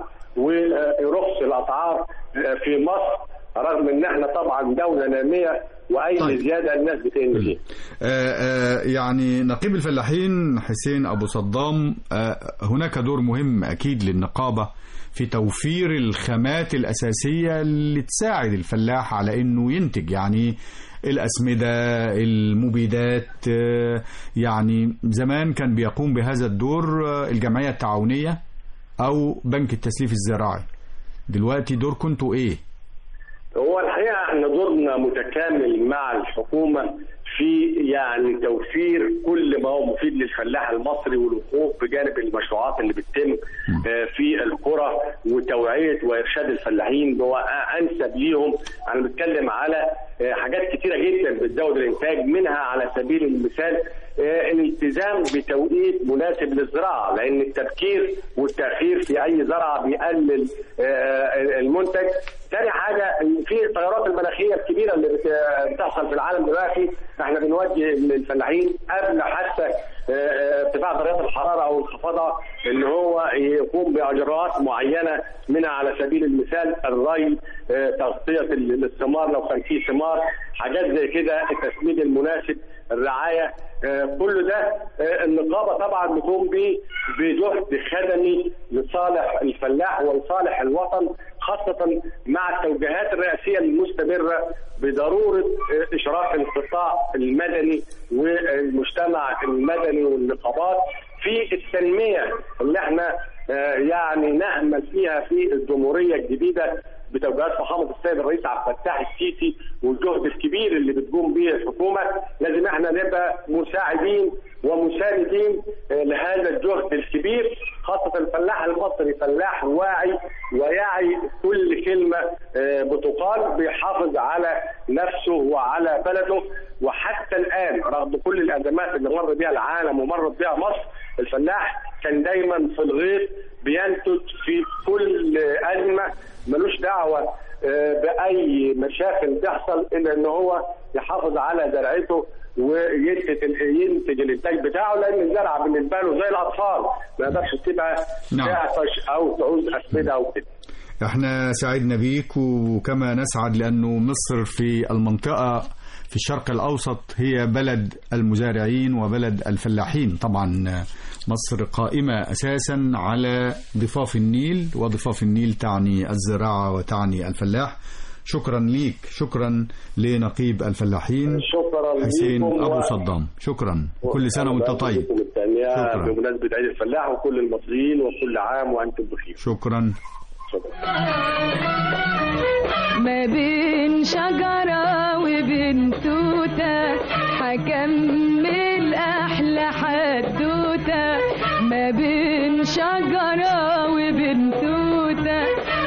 ورخص الاسعار في مصر رغم ان احنا طبعا دوله ناميه واي طيب. زياده الناس بتنمي فيها آه، آه، يعني نقيب الفلاحين حسين أبو صدام آه، هناك دور مهم أكيد للنقابة في توفير الخامات الأساسية اللي تساعد الفلاح على أنه ينتج يعني الأسمدة المبيدات آه، يعني زمان كان بيقوم بهذا الدور آه، الجمعية التعاونية أو بنك التسليف الزراعي دلوقتي دور كنتوا إيه؟ هو الحقيقه احنا دورنا متكامل مع الحكومه في يعني توفير كل ما هو مفيد للفلاح المصري والوقوف بجانب المشروعات اللي بتتم آه، في القرى وتوعيه وارشاد الفلاحين هو انسب ليهم انا بتكلم على آه، حاجات كتيره جدا بتزود الانتاج منها على سبيل المثال آه، الالتزام بتوقيت مناسب للزراعه لان التبكير والتاخير في اي زرعه بيقلل آه، المنتج تاني حاجه في التغيرات المناخيه الكبيره اللي بت- بتحصل في العالم دلوقتي احنا بنوجه للفلاحين قبل حتى آه، آه، ارتفاع درجات الحراره او انخفاضها ان هو يقوم باجراءات معينه منها على سبيل المثال الري آه، تغطيه ال- الثمار لو كان في ثمار حاجات زي كده التسميد المناسب الرعايه آه، كل ده آه، النقابه طبعا بتقوم به بجهد خدمي لصالح الفلاح ولصالح الوطن خاصه مع التوجيهات الرئاسيه المستمره بضروره آه، اشراك القطاع المدني والمجتمع المدني والنقابات في التنميه اللي احنا آه، يعني نامل فيها في الجمهوريه الجديده بتوجيهات فخامه السيد الرئيس عبد الفتاح السيسي والجهد الكبير اللي بتقوم به الحكومه لازم احنا نبقى مساعدين ومساندين آه، لهذا الجهد الكبير خاصه الفلاح المصري فلاح واعي ويعي كل كلمه آه، بتقال بيحافظ على نفسه وعلى بلده وحتى الان رغم كل الازمات اللي مر بها العالم ومرت بها مصر الفلاح كان دايما في الغيط بينتج في كل ازمه ملوش دعوه آه، باي مشاكل تحصل الا ان هو يحافظ على زرعته وينتج ينتج الانتاج بتاعه لان الزرعه بالنسبه له زي الاطفال ما يقدرش تبقى نعم. تعطش او تعوز اسمده او كده احنا سعدنا بيك وكما نسعد لأنه مصر في المنطقة في الشرق الأوسط هي بلد المزارعين وبلد الفلاحين طبعا مصر قائمة أساسا على ضفاف النيل وضفاف النيل تعني الزراعة وتعني الفلاح شكرا ليك شكرا لنقيب الفلاحين شكرا حسين ليكم أبو و- صدام شكرا كل سنة وانت طيب لكم التهنئة شكراً. بمناسبه عيد الفلاح وكل المصريين وكل عام وانتم بخير شكرا شكرا ما بين شجرة وبين توتة هكمل أحلى حدوتة ما بين شجرة وبين توتة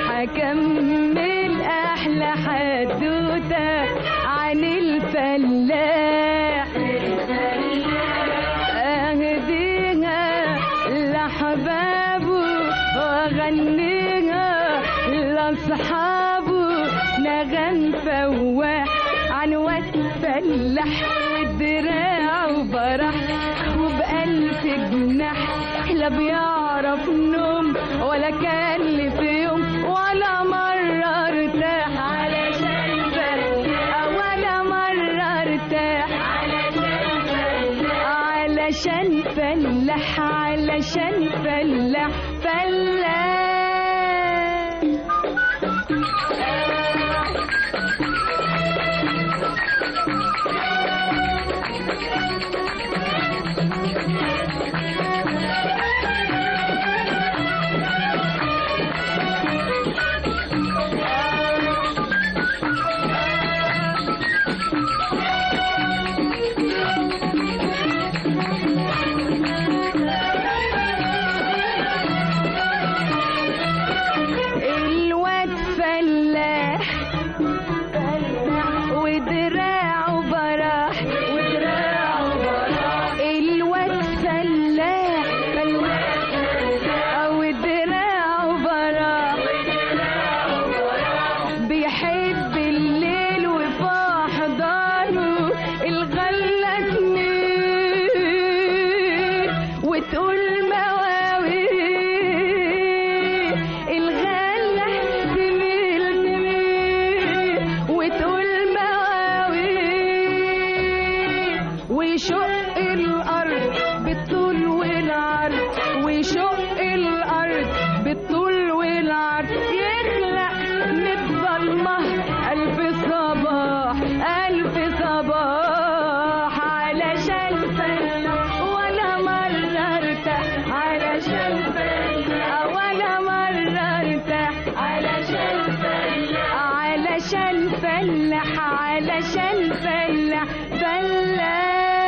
هكمل أحلى حدوتة عن الفلاح أهديها لأحبابه وأغنيها لأصحابه نغم فواح عن وقت فلاح ودراع وبرح وبألف جناح لا بيعرف نوم ولا كان لي في يوم ولا مرة ارتاح علشان فلاح ولا مرة ارتاح علشان فلاح علشان فلاح فلاح الواد فلاح ودراعه براح ودراعه براح الواد فلاح فلاح ودراعه براح بيحب الليل وفي احضانه الغلة تميل وتقول مواويل الغلة تميل تميل وتقول مواويل ويشق الأرض بالطول والعرض ويشق الأرض بالطول والعرض يخلق من الظلمة ألف صباح ألف صباح علشان فلاح ولا مرة ارتاح علشان فلاح ولا مرة ارتاح علشان فلاح علشان فلاح علشان فلاح فلاح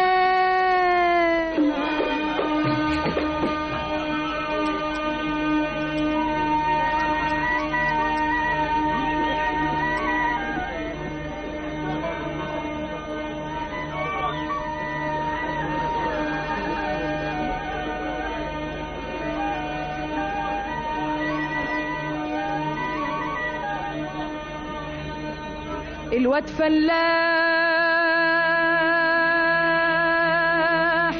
الواد فلاح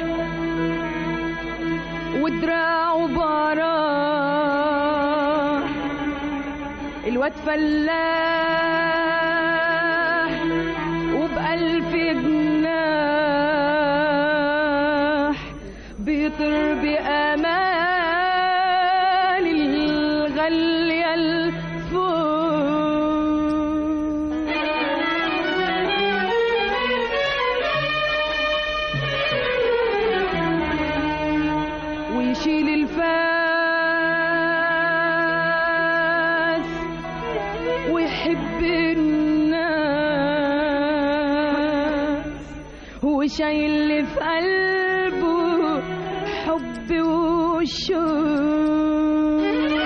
ودراعه براح الواد فلاح وبألف جناح بيطير بأمان الغالية الفوق ويشيل الفاس ويحب الناس وشايل اللي في قلبه حب وشوق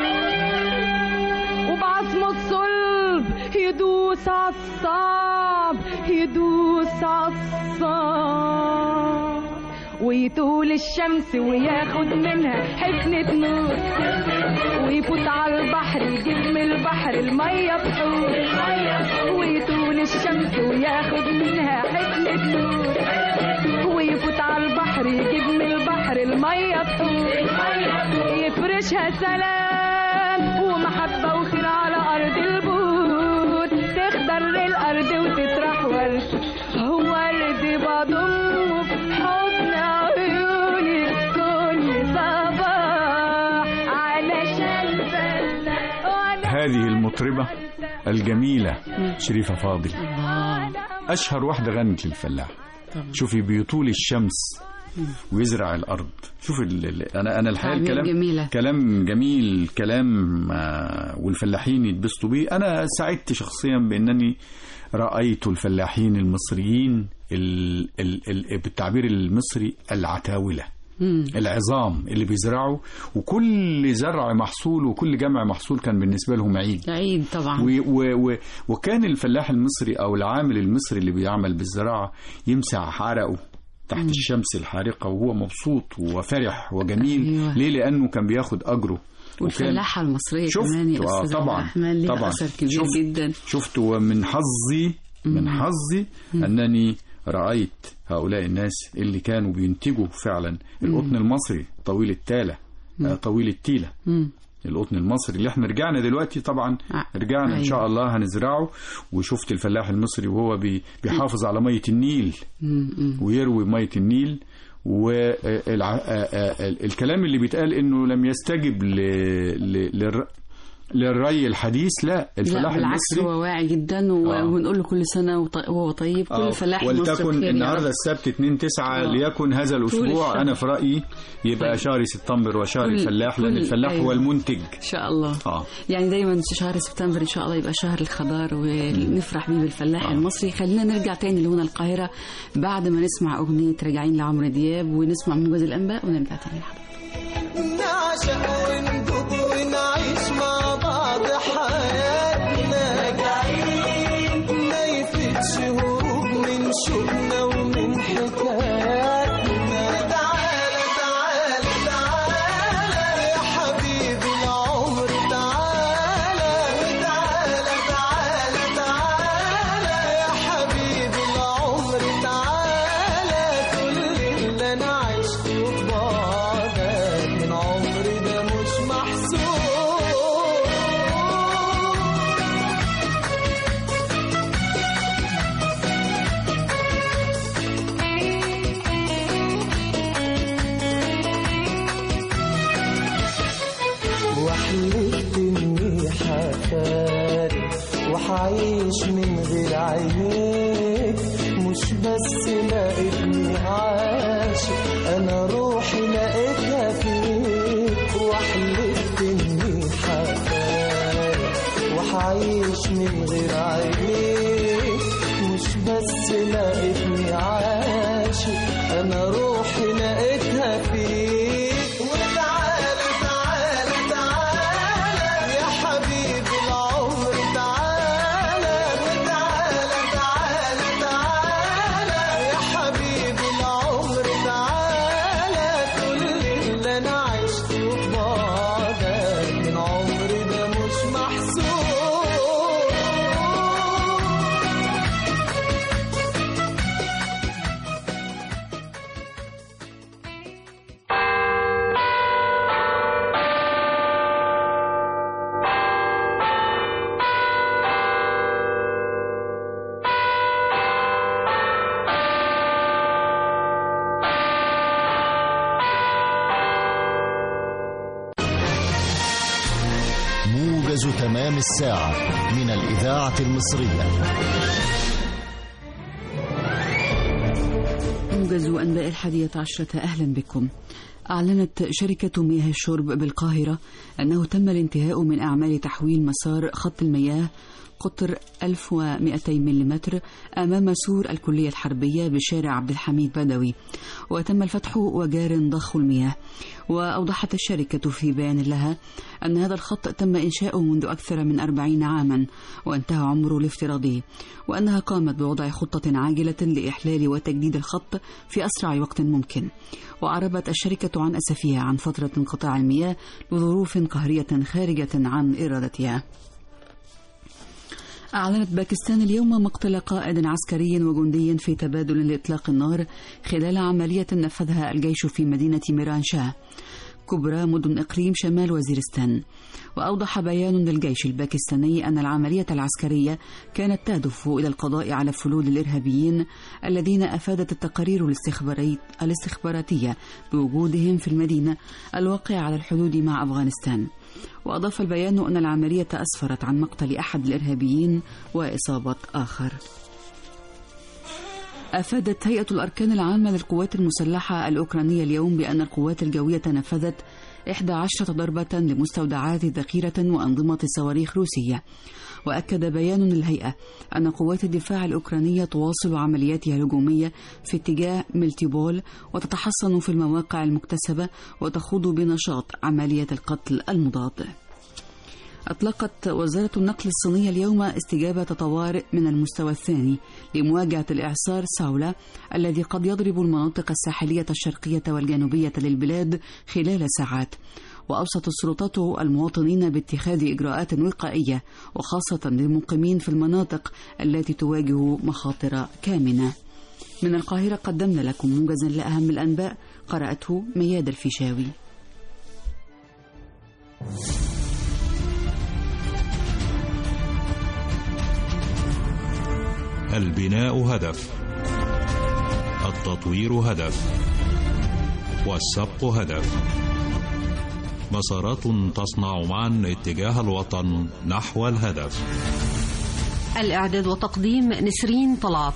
وبعصمه الصلب يدوس عالصعب يدوس عالصعب ويطول الشمس وياخد منها حفنة نور ويفوت على البحر يجيب من البحر المية بحور ويطول الشمس وياخد منها حفنة نور ويفوت على البحر يجيب من البحر المية بحور يفرشها سلام ومحبة وخير على أرض البود تخضر الأرض وتطرح ورد ورد بضمه في حضن عيوني كل صباح علشان فلاح هذه المطربة الجميلة شريفة فاضل الله أشهر واحدة غنت للفلاح طبعا شوفي بيطول الشمس ويزرع الارض شوف ال... ال- انا انا الحقيقه تعبير الكلام جميلة. كلام جميل كلام آه، والفلاحين يتبسطوا بيه انا سعدت شخصيا بانني رايت الفلاحين المصريين ال... ال... ال... بالتعبير المصري العتاوله العظام اللي بيزرعوا وكل زرع محصول وكل جمع محصول كان بالنسبه لهم عيد عيد طبعا و و و وكان الفلاح المصري او العامل المصري اللي بيعمل بالزراعه يمسح عرقه تحت الشمس الحارقه وهو مبسوط وفرح وجميل أيوة. ليه لانه كان بياخد اجره والفلاحة المصرية شفت كمان يا آه أستاذ عبد طبعا الرحمن ليها طبعا أثر كبير شفت جدا شفت ومن حظي من حظي انني رايت هؤلاء الناس اللي كانوا بينتجوا فعلا القطن المصري طويل التاله آه، طويل التيله مم. القطن المصري اللي احنا رجعنا دلوقتي طبعا آه، رجعنا ان أيوة. شاء الله هنزرعه وشفت الفلاح المصري وهو بي- بيحافظ على ميه النيل مم. مم. ويروي ميه النيل والكلام اللي بيتقال انه لم يستجب ل... ل... للر... للري الحديث لا لا الفلاح بالعكس المصري هو واعي جدا و- آه. ونقول له كل سنة وط- وهو طيب كل آه، فلاح مصر ولتكن بخير يا النهارده رب. السبت 2 9 آه. ليكن هذا الاسبوع الشهر. انا في رايي يبقى طيب. شهر سبتمبر وشهر كل- الفلاح لان كل- الفلاح هو أيوة. المنتج إن شاء الله اه يعني دايما شهر سبتمبر ان شاء الله يبقى شهر الخضار ونفرح بيه بالفلاح آه. المصري خلينا نرجع تاني لهنا القاهره بعد ما نسمع اغنيه راجعين لعمرو دياب ونسمع موجز الانباء ونرجع تاني لحضرتك نعشق وندوب ونعيش مع بعض حياتنا ما يفيدش هروب من شوقنا ومن حكاياتنا تعالى تعالى تعالى يا حبيبي العمر تعالى تعالى تعالى تعالى يا حبيبي العمر تعالى كل اللي انا عشته ببعدك من عمري ده مش محسوب وحلفت اني حفارق وحعيش من غير عينيك مش بس لقيتني عاشق انا روحي لقيتها فيك وحلفت اني حفارق وحعيش من غير عينيك مش بس لقيتني عاشق انا روحي لقيتها فيك وتعالى تعالى تعالى يا حبيبي العمر تعالى وتعالى تعالى تعالى يا حبيبي العمر تعالى كل اللي انا عشته ببعدك من عمري ده مش محسوب موجز تمام الساعة من الإذاعة المصرية موجز أنباء الحادية عشرة أهلا بكم أعلنت شركة مياه الشرب بالقاهرة أنه تم الانتهاء من أعمال تحويل مسار خط المياه قطر 1200 ملم أمام سور الكلية الحربية بشارع عبد الحميد بدوي وتم الفتح وجار ضخ المياه وأوضحت الشركة في بيان لها أن هذا الخط تم إنشاؤه منذ أكثر من أربعين عاما وانتهى عمره الافتراضي وأنها قامت بوضع خطة عاجلة لإحلال وتجديد الخط في أسرع وقت ممكن وأعربت الشركة عن أسفها عن فترة انقطاع المياه لظروف قهرية خارجة عن إرادتها أعلنت باكستان اليوم مقتل قائد عسكري وجندي في تبادل لإطلاق النار خلال عملية نفذها الجيش في مدينة ميران شاه كبرى مدن إقليم شمال وزيرستان وأوضح بيان للجيش الباكستاني أن العملية العسكرية كانت تهدف إلى القضاء على فلول الإرهابيين الذين أفادت التقارير الاستخباري- الاستخباراتية بوجودهم في المدينة الواقعة على الحدود مع أفغانستان وأضاف البيان أن العملية أسفرت عن مقتل أحد الإرهابيين وإصابة آخر أفادت هيئة الأركان العامة للقوات المسلحة الأوكرانية اليوم بأن القوات الجوية نفذت 11 ضربة لمستودعات ذخيرة وأنظمة صواريخ روسية وأكد بيان الهيئة أن قوات الدفاع الأوكرانية تواصل عملياتها الهجومية في اتجاه ملتيبول وتتحصن في المواقع المكتسبة وتخوض بنشاط عملية القتل المضاد أطلقت وزارة النقل الصينية اليوم استجابة طوارئ من المستوى الثاني لمواجهة الإعصار ساولا الذي قد يضرب المناطق الساحلية الشرقية والجنوبية للبلاد خلال ساعات وأوصت السلطات المواطنين باتخاذ إجراءات وقائية وخاصة للمقيمين في المناطق التي تواجه مخاطر كامنة من القاهرة قدمنا لكم موجزا لأهم الأنباء قرأته مياد الفيشاوي البناء هدف التطوير هدف والسبق هدف مسارات تصنع معا اتجاه الوطن نحو الهدف الإعداد وتقديم نسرين طلعت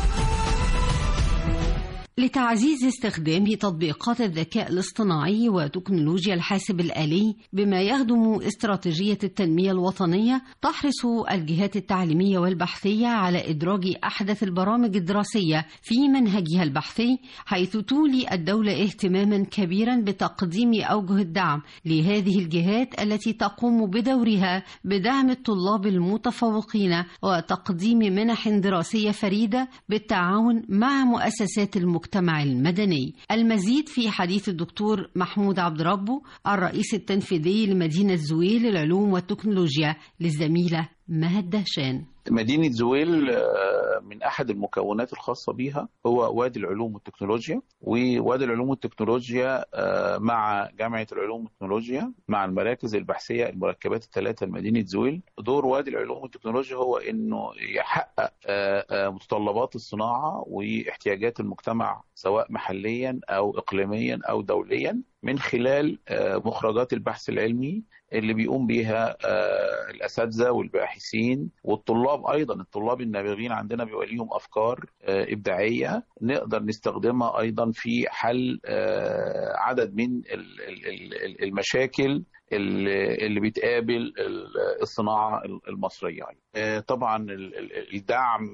لتعزيز استخدام تطبيقات الذكاء الاصطناعي وتكنولوجيا الحاسب الآلي بما يخدم استراتيجية التنمية الوطنية تحرص الجهات التعليمية والبحثية على إدراج أحدث البرامج الدراسية في منهجها البحثي حيث تولي الدولة اهتماما كبيرا بتقديم أوجه الدعم لهذه الجهات التي تقوم بدورها بدعم الطلاب المتفوقين وتقديم منح دراسية فريدة بالتعاون مع مؤسسات المجتمع المجتمع المدني المزيد في حديث الدكتور محمود عبد ربه الرئيس التنفيذي لمدينة زويل للعلوم والتكنولوجيا للزميلة مهد دهشان مدينة زويل من أحد المكونات الخاصة بها هو وادي العلوم والتكنولوجيا ووادي العلوم والتكنولوجيا مع جامعة العلوم والتكنولوجيا مع المراكز البحثية المركبات الثلاثة لمدينة زويل دور وادي العلوم والتكنولوجيا هو أنه يحقق متطلبات الصناعة واحتياجات المجتمع سواء محليا أو إقليميا أو دوليا من خلال مخرجات البحث العلمي اللي بيقوم بيها الاساتذه والباحثين والطلاب ايضا الطلاب النابغين عندنا بيبقى ليهم افكار ابداعيه نقدر نستخدمها ايضا في حل عدد من المشاكل اللي بتقابل الصناعه المصريه طبعا الدعم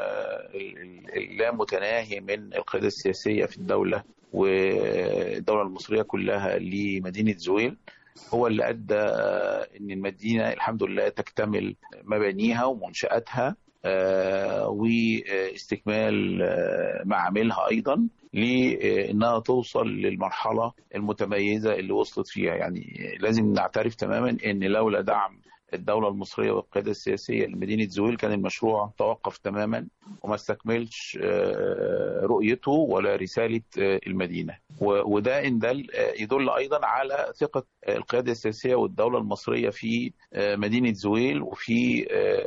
اللامتناهي من القياده السياسيه في الدوله والدوله المصريه كلها لمدينه زويل هو اللي ادى ان المدينه الحمد لله تكتمل مبانيها ومنشاتها واستكمال معاملها ايضا لانها توصل للمرحله المتميزه اللي وصلت فيها يعني لازم نعترف تماما ان لولا دعم الدولة المصرية والقيادة السياسية لمدينة زويل كان المشروع توقف تماما وما استكملش رؤيته ولا رسالة المدينة وده إن دل يدل أيضا على ثقة القيادة السياسية والدولة المصرية في مدينة زويل وفي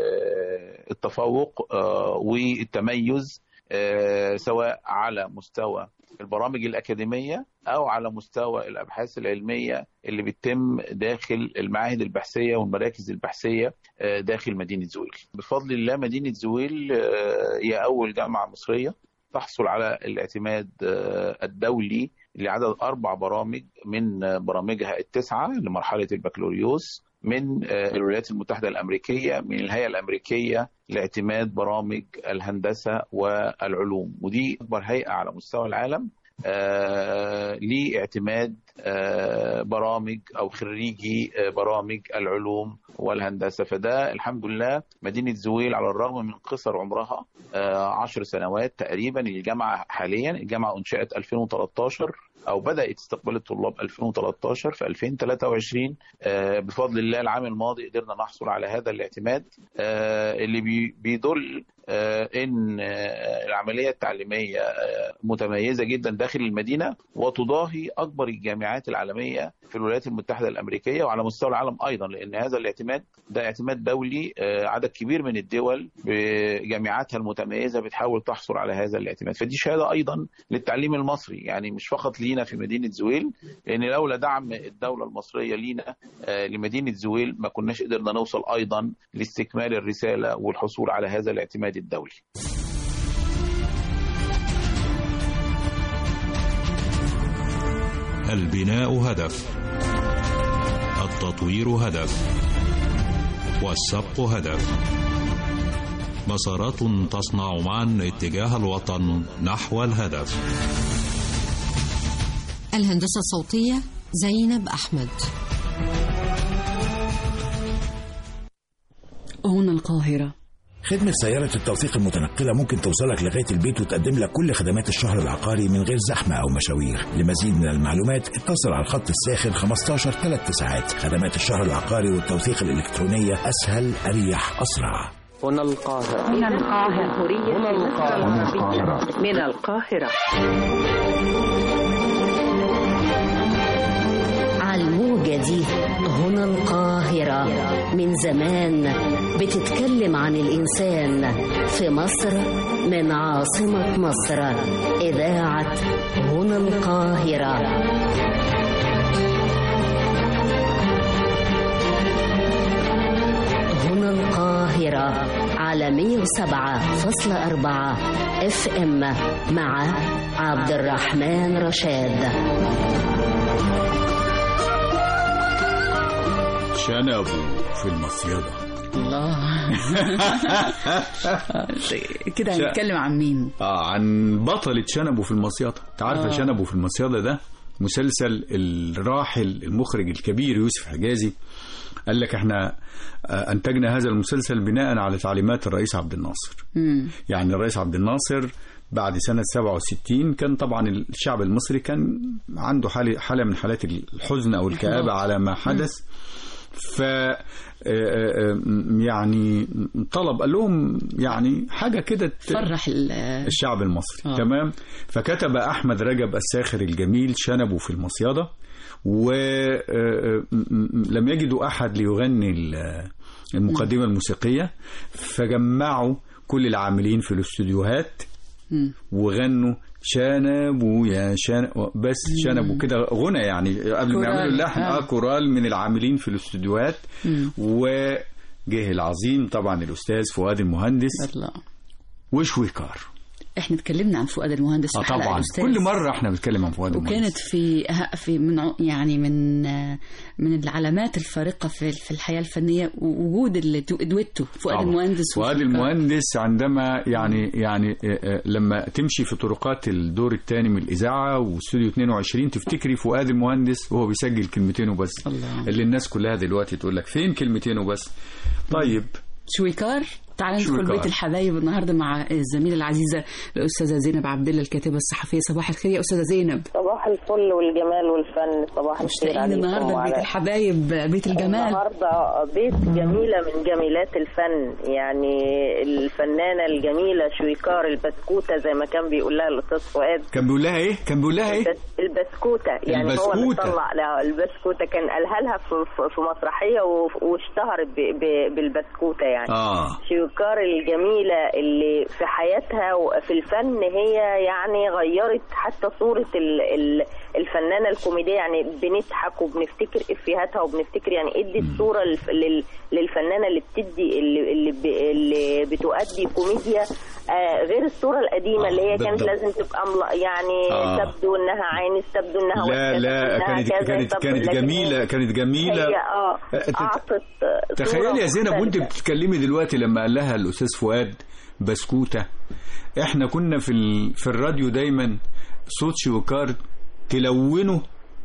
التفوق والتميز سواء على مستوى البرامج الأكاديمية أو على مستوى الأبحاث العلمية اللي بتتم داخل المعاهد البحثية والمراكز البحثية داخل مدينة زويل بفضل الله مدينة زويل هي أول جامعة مصرية تحصل على الاعتماد الدولي لعدد أربع برامج من برامجها التسعة لمرحلة البكالوريوس من الولايات المتحدة الأمريكية من الهيئة الأمريكية لاعتماد برامج الهندسة والعلوم ودي أكبر هيئة على مستوى العالم آه لاعتماد آه برامج او خريجي آه برامج العلوم والهندسه فده الحمد لله مدينه زويل على الرغم من قصر عمرها عشر سنوات تقريبا الجامعه حاليا الجامعه انشئت 2013 او بدات استقبال الطلاب 2013 في 2023 بفضل الله العام الماضي قدرنا نحصل على هذا الاعتماد اللي بيدل ان العمليه التعليميه متميزه جدا داخل المدينه وتضاهي اكبر الجامعات العالميه في الولايات المتحده الامريكيه وعلى مستوى العالم ايضا لان هذا الاعتماد ده اعتماد دولي عدد كبير من الدول بجامعاتها المتميزه بتحاول تحصل على هذا الاعتماد فدي شهاده ايضا للتعليم المصري يعني مش فقط لينا في مدينه زويل لان لولا دعم الدوله المصريه لينا لمدينه زويل ما كناش قدرنا نوصل ايضا لاستكمال الرساله والحصول على هذا الاعتماد الدولي البناء هدف التطوير هدف والسبق هدف مسارات تصنع معا اتجاه الوطن نحو الهدف الهندسة الصوتية زينب أحمد هنا القاهرة خدمة سيارة التوثيق المتنقلة ممكن توصلك لغاية البيت وتقدم لك كل خدمات الشهر العقاري من غير زحمة أو مشاوير لمزيد من المعلومات اتصل على الخط الساخن 15 3 ساعات خدمات الشهر العقاري والتوثيق الإلكترونية أسهل أريح أسرع هنا القاهرة هنا القاهرة هنا القاهرة من القاهرة على الموجة دي هنا القاهرة من زمان بتتكلم عن الإنسان في مصر من عاصمة مصر إذاعة هنا القاهرة هنا القاهرة على 107.4 اف ام مع عبد الرحمن رشاد شنبه في المصيدة الله كده هنتكلم عن مين اه عن بطلة شنبه في المصيدة انت عارفة آه. شنبه في المصيدة ده مسلسل الراحل المخرج الكبير يوسف حجازي قال لك احنا آه، انتجنا هذا المسلسل بناء على تعليمات الرئيس عبد الناصر مم. يعني الرئيس عبد الناصر بعد سنة 67 كان طبعا الشعب المصري كان عنده حالة, حالة من حالات الحزن أو الكآبة على ما حدث ف آه، آه، يعني طلب قال لهم يعني حاجة كده ت- فرح ال- الشعب المصري آه. تمام فكتب أحمد رجب الساخر الجميل شنبه في المصيدة ولم يجدوا أحد ليغني ال- المقدمة الموسيقية فجمعوا كل العاملين في الاستوديوهات مم. وغنوا شنبوا يا شنب بس شنبوا كده غنى يعني قبل ما كورال. يعملوا اللحن آه. اه كورال من العاملين في الاستوديوهات مم. وجه العظيم طبعا الاستاذ فؤاد المهندس الله وشويكار احنا اتكلمنا عن فؤاد المهندس اه في حلقة طبعا الأستاذ. كل مره احنا بنتكلم عن فؤاد المهندس وكانت في في من ع- يعني من من العلامات الفارقه في في الحياه الفنيه وجود الدويتو فؤاد طبعاً. المهندس فؤاد وشويكار. المهندس عندما يعني يعني آه، آه، لما تمشي في طرقات الدور الثاني من الاذاعه واستوديو 22 تفتكري فؤاد المهندس وهو بيسجل كلمتين وبس الله. اللي الناس كلها دلوقتي تقول لك فين كلمتين وبس طيب شويكار تعالى ندخل شويكار. بيت الحبايب النهارده مع الزميله العزيزه الاستاذه زينب عبد الله الكاتبه الصحفيه صباح الخير يا استاذه زينب صباح الفل والجمال والفن صباح الخير مشتاقين عليكم النهارده لبيت وعلى- الحبايب بيت الجمال النهارده بيت جميله من جميلات الفن يعني الفنانه الجميله شويكار البسكوته زي ما كان بيقول لها الاستاذ فؤاد كان بيقول لها ايه كان بيقول لها ايه البس- البسكوته يعني هو اللي البسكوتة. طلع لها البسكوته كان قالها لها في, في- في مسرحيه و- واشتهرت ب- ب- بالبسكوته يعني اه شويكار الجميلة اللي في حياتها وفي الفن هي يعني غيرت حتى صورة ال- ال- الفنانة الكوميدية يعني بنضحك وبنفتكر إفيهاتها وبنفتكر يعني ادت صورة للف- لل- للفنانة اللي بتدي اللي, اللي, ب- اللي بتؤدي كوميديا آه غير الصورة القديمة اللي هي كانت بالضبط. لازم تبقى ممل- يعني آه. تبدو انها عانس تبدو انها لا وحشة، لا تبدو إنها كانت كذا، كانت تبدو- كانت لكن جميله كانت جميله هي اه أنت- اعطت آه، صورة تخيلي يا زينب وانت مختلفة. بتتكلمي دلوقتي لما قال لها الاستاذ فؤاد بسكوته احنا كنا في ال... في الراديو دايما صوت شويكار تلونه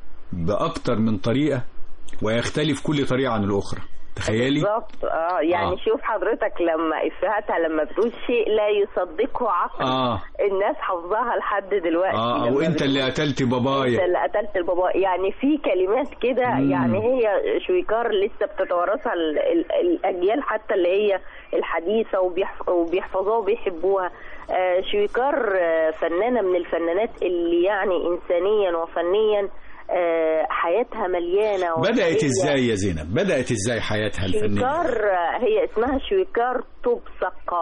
باكتر من طريقه ويختلف كل طريقه عن الاخرى تخيلي بالظبط اه يعني آه. آه. شوف حضرتك لما افهاتها لما بتقول شيء لا يصدقه عقل آه. الناس حافظاها لحد دلوقتي اه لما وانت بتقول اللي قتلت انت بابايا اللي قتلت البابا يعني في كلمات كده مم. يعني هي شويكار لسه بتتوارثها ال- ال- الاجيال حتى اللي هي الحديثه وبيحف- وبيحفظوها وبيحبوها آه، شويكار آه، فنانه من الفنانات اللي يعني انسانيا وفنيا آه، حياتها مليانه بدات وهي- ازاي يا زينب بدات ازاي حياتها الفنيه شويكار هي اسمها شويكار طوب سقال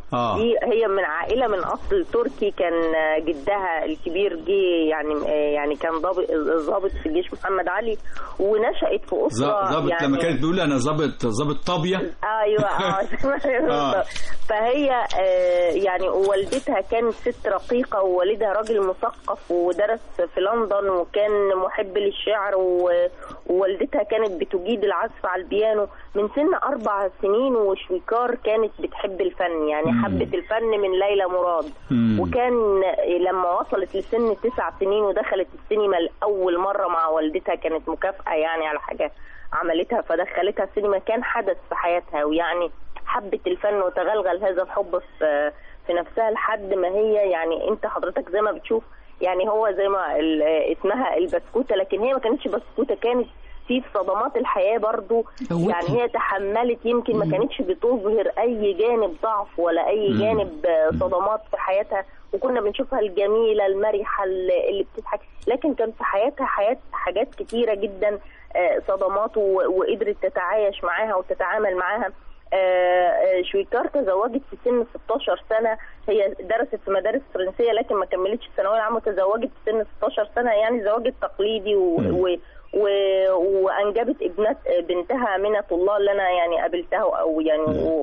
آه. دي هي من عائله من اصل تركي كان آه، جدها الكبير جه يعني آه، يعني كان ضابط ضابط في الجيش محمد علي ونشأت في اسره ظ- ظابط يعني لما كانت بتقول انا ظابط ظابط طابيه ايوه اه آه. فهي آه، يعني والدتها كانت ست رقيقه ووالدها راجل مثقف ودرس في لندن وكان محب للشعر و- ووالدتها كانت بتجيد العزف على البيانو من سن اربع سنين وشويكار كانت بتحب الفن يعني مم. حبت الفن من ليلى مراد مم. وكان لما وصلت لسن تسع سنين ودخلت السينما لاول مره مع والدتها كانت مكافاه يعني على حاجه عملتها فدخلتها السينما كان حدث في حياتها ويعني حبت الفن وتغلغل هذا الحب في في نفسها لحد ما هي يعني انت حضرتك زي ما بتشوف يعني هو زي ما ال- اسمها البسكوته لكن هي ما كانتش بسكوته كانت في صدمات الحياه برضو قوتها. يعني هي تحملت يمكن ما كانتش بتظهر اي جانب ضعف ولا اي مم. جانب آه، صدمات في حياتها وكنا بنشوفها الجميله المرحه اللي اللي بتضحك لكن كان في حياتها حياه حاجات كتيره جدا آه، صدمات و- وقدرت تتعايش معاها وتتعامل معاها آه، آه، شويكار تزوجت في سن 16 سنة هي درست في مدارس فرنسية لكن ما كملتش الثانوية العامة وتزوجت في سن 16 سنة يعني زواج التقليدي و... و... و... وأنجبت ابنت بنتها منة الله اللي أنا يعني قابلتها أو يعني و...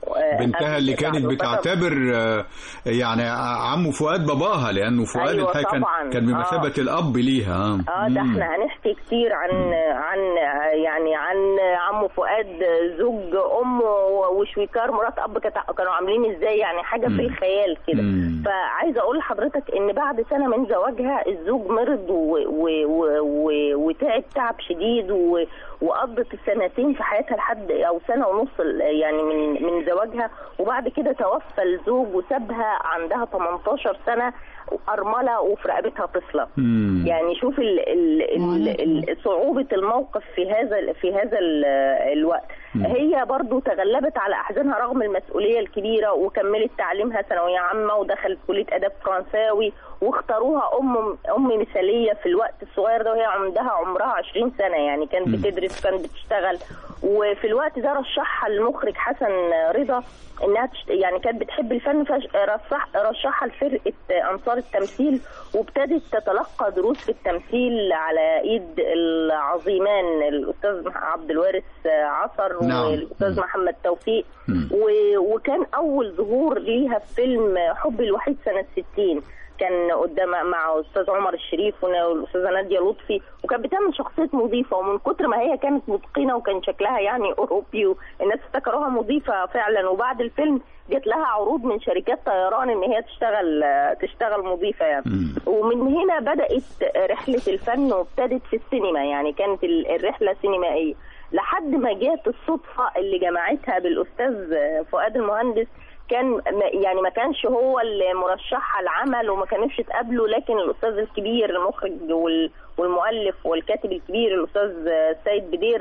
بنتها اللي كانت بتعتبر آه، يعني عمه فؤاد باباها لانه فؤاد أيوة الحقيقة كان طبعاً. كان بمثابه آه. الاب ليها اه ده مم. احنا هنحكي كتير عن عن يعني عن عمو فؤاد زوج ام وشويكار مرات اب كانت- كانوا عاملين ازاي يعني حاجه في الخيال كده مم. فعايزه اقول لحضرتك ان بعد سنه من زواجها الزوج مرض و- و- و- و- وتعب تعب شديد و- وقضت سنتين في حياتها لحد او سنه ونص يعني من من زواجها وبعد كده توفى الزوج وسابها عندها 18 سنه ارمله وفي رقبتها طفله مم. يعني شوف ال ال ال ال صعوبة الموقف في هذا في هذا ال- الوقت مم. هي برضو تغلبت على أحزانها رغم المسؤولية الكبيرة وكملت تعليمها ثانوية عامة ودخلت كلية آداب فرنساوي واختاروها أم أم مثالية في الوقت الصغير ده وهي عندها عمرها 20 سنة يعني كانت مم. بتدرس كانت بتشتغل وفي الوقت ده رشحها المخرج حسن رضا انها تشت... يعني كانت بتحب الفن فرشح رشحها لفرقه انصار التمثيل وابتدت تتلقى دروس في التمثيل على ايد العظيمان الاستاذ عبد الوارث عصر نعم. والاستاذ محمد توفيق مم. و... وكان اول ظهور ليها في فيلم حب الوحيد سنه 60 كان قدام مع استاذ عمر الشريف والاستاذه ناديه لطفي وكانت بتعمل شخصيه مضيفه ومن كتر ما هي كانت متقنه وكان شكلها يعني اوروبي والناس افتكروها مضيفه فعلا وبعد الفيلم جات لها عروض من شركات طيران ان هي تشتغل تشتغل مضيفه يعني ومن هنا بدات رحله الفن وابتدت في السينما يعني كانت ال- الرحله سينمائيه لحد ما جات الصدفه اللي جمعتها بالاستاذ فؤاد المهندس كان م- يعني ما كانش هو اللي مرشحها العمل وما كانش اتقابلوا لكن الاستاذ الكبير المخرج وال- والمؤلف والكاتب الكبير الاستاذ سيد بدير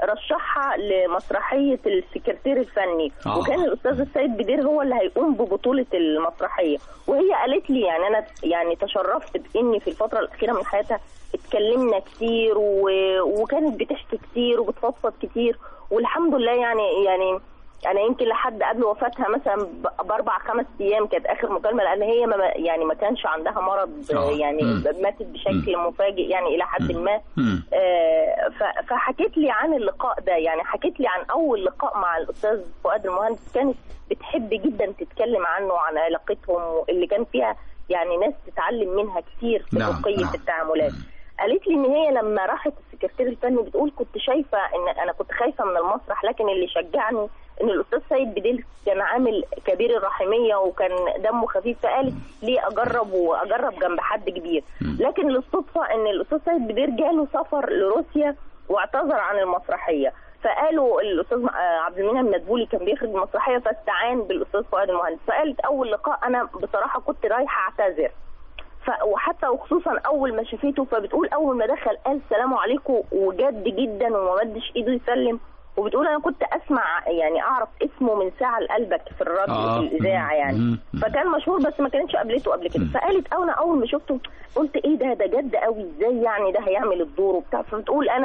رشحها لمسرحيه السكرتير الفني آه. وكان الاستاذ السيد بدير هو اللي هيقوم ببطوله المسرحيه وهي قالت لي يعني انا يعني تشرفت باني في الفتره الاخيره من حياتها اتكلمنا كتير و... وكانت بتحكي كتير وبتفضفض كتير والحمد لله يعني يعني انا يمكن لحد قبل وفاتها مثلا ب- باربع خمس ايام كانت اخر مكالمه لان هي ما يعني ما كانش عندها مرض آه. يعني مم. ماتت بشكل مفاجئ يعني الى حد ما مم. آه، ف- فحكيت لي عن اللقاء ده يعني حكيت لي عن اول لقاء مع الاستاذ فؤاد المهندس كانت بتحب جدا تتكلم عنه وعن علاقتهم اللي كان فيها يعني ناس تتعلم منها كتير في نعم، رقي نعم. التعاملات قالت لي ان هي لما راحت السكرتير الفني بتقول كنت شايفه ان انا كنت خايفه من المسرح لكن اللي شجعني ان الاستاذ سيد بديل كان عامل كبير الرحميه وكان دمه خفيف فقالت ليه اجرب واجرب جنب حد كبير لكن للصدفه ان الاستاذ سيد بدير جاله سفر لروسيا واعتذر عن المسرحيه فقالوا الاستاذ م- آه عبد المنعم مدبولي كان بيخرج المسرحيه فاستعان بالاستاذ فؤاد المهندس فقالت اول لقاء انا بصراحه كنت رايحه اعتذر ف... وحتى وخصوصا اول ما شافته فبتقول اول ما دخل قال السلام عليكم وجد جدا وما مدش ايده يسلم وبتقول انا كنت اسمع يعني اعرف اسمه من ساعه لقلبك في الراديو آه. في الاذاعه يعني مم. فكان مشهور بس ما كانتش قابلته قبل كده فقالت انا اول ما شفته قلت ايه ده ده جد قوي ازاي يعني ده هيعمل الدور وبتاع فبتقول انا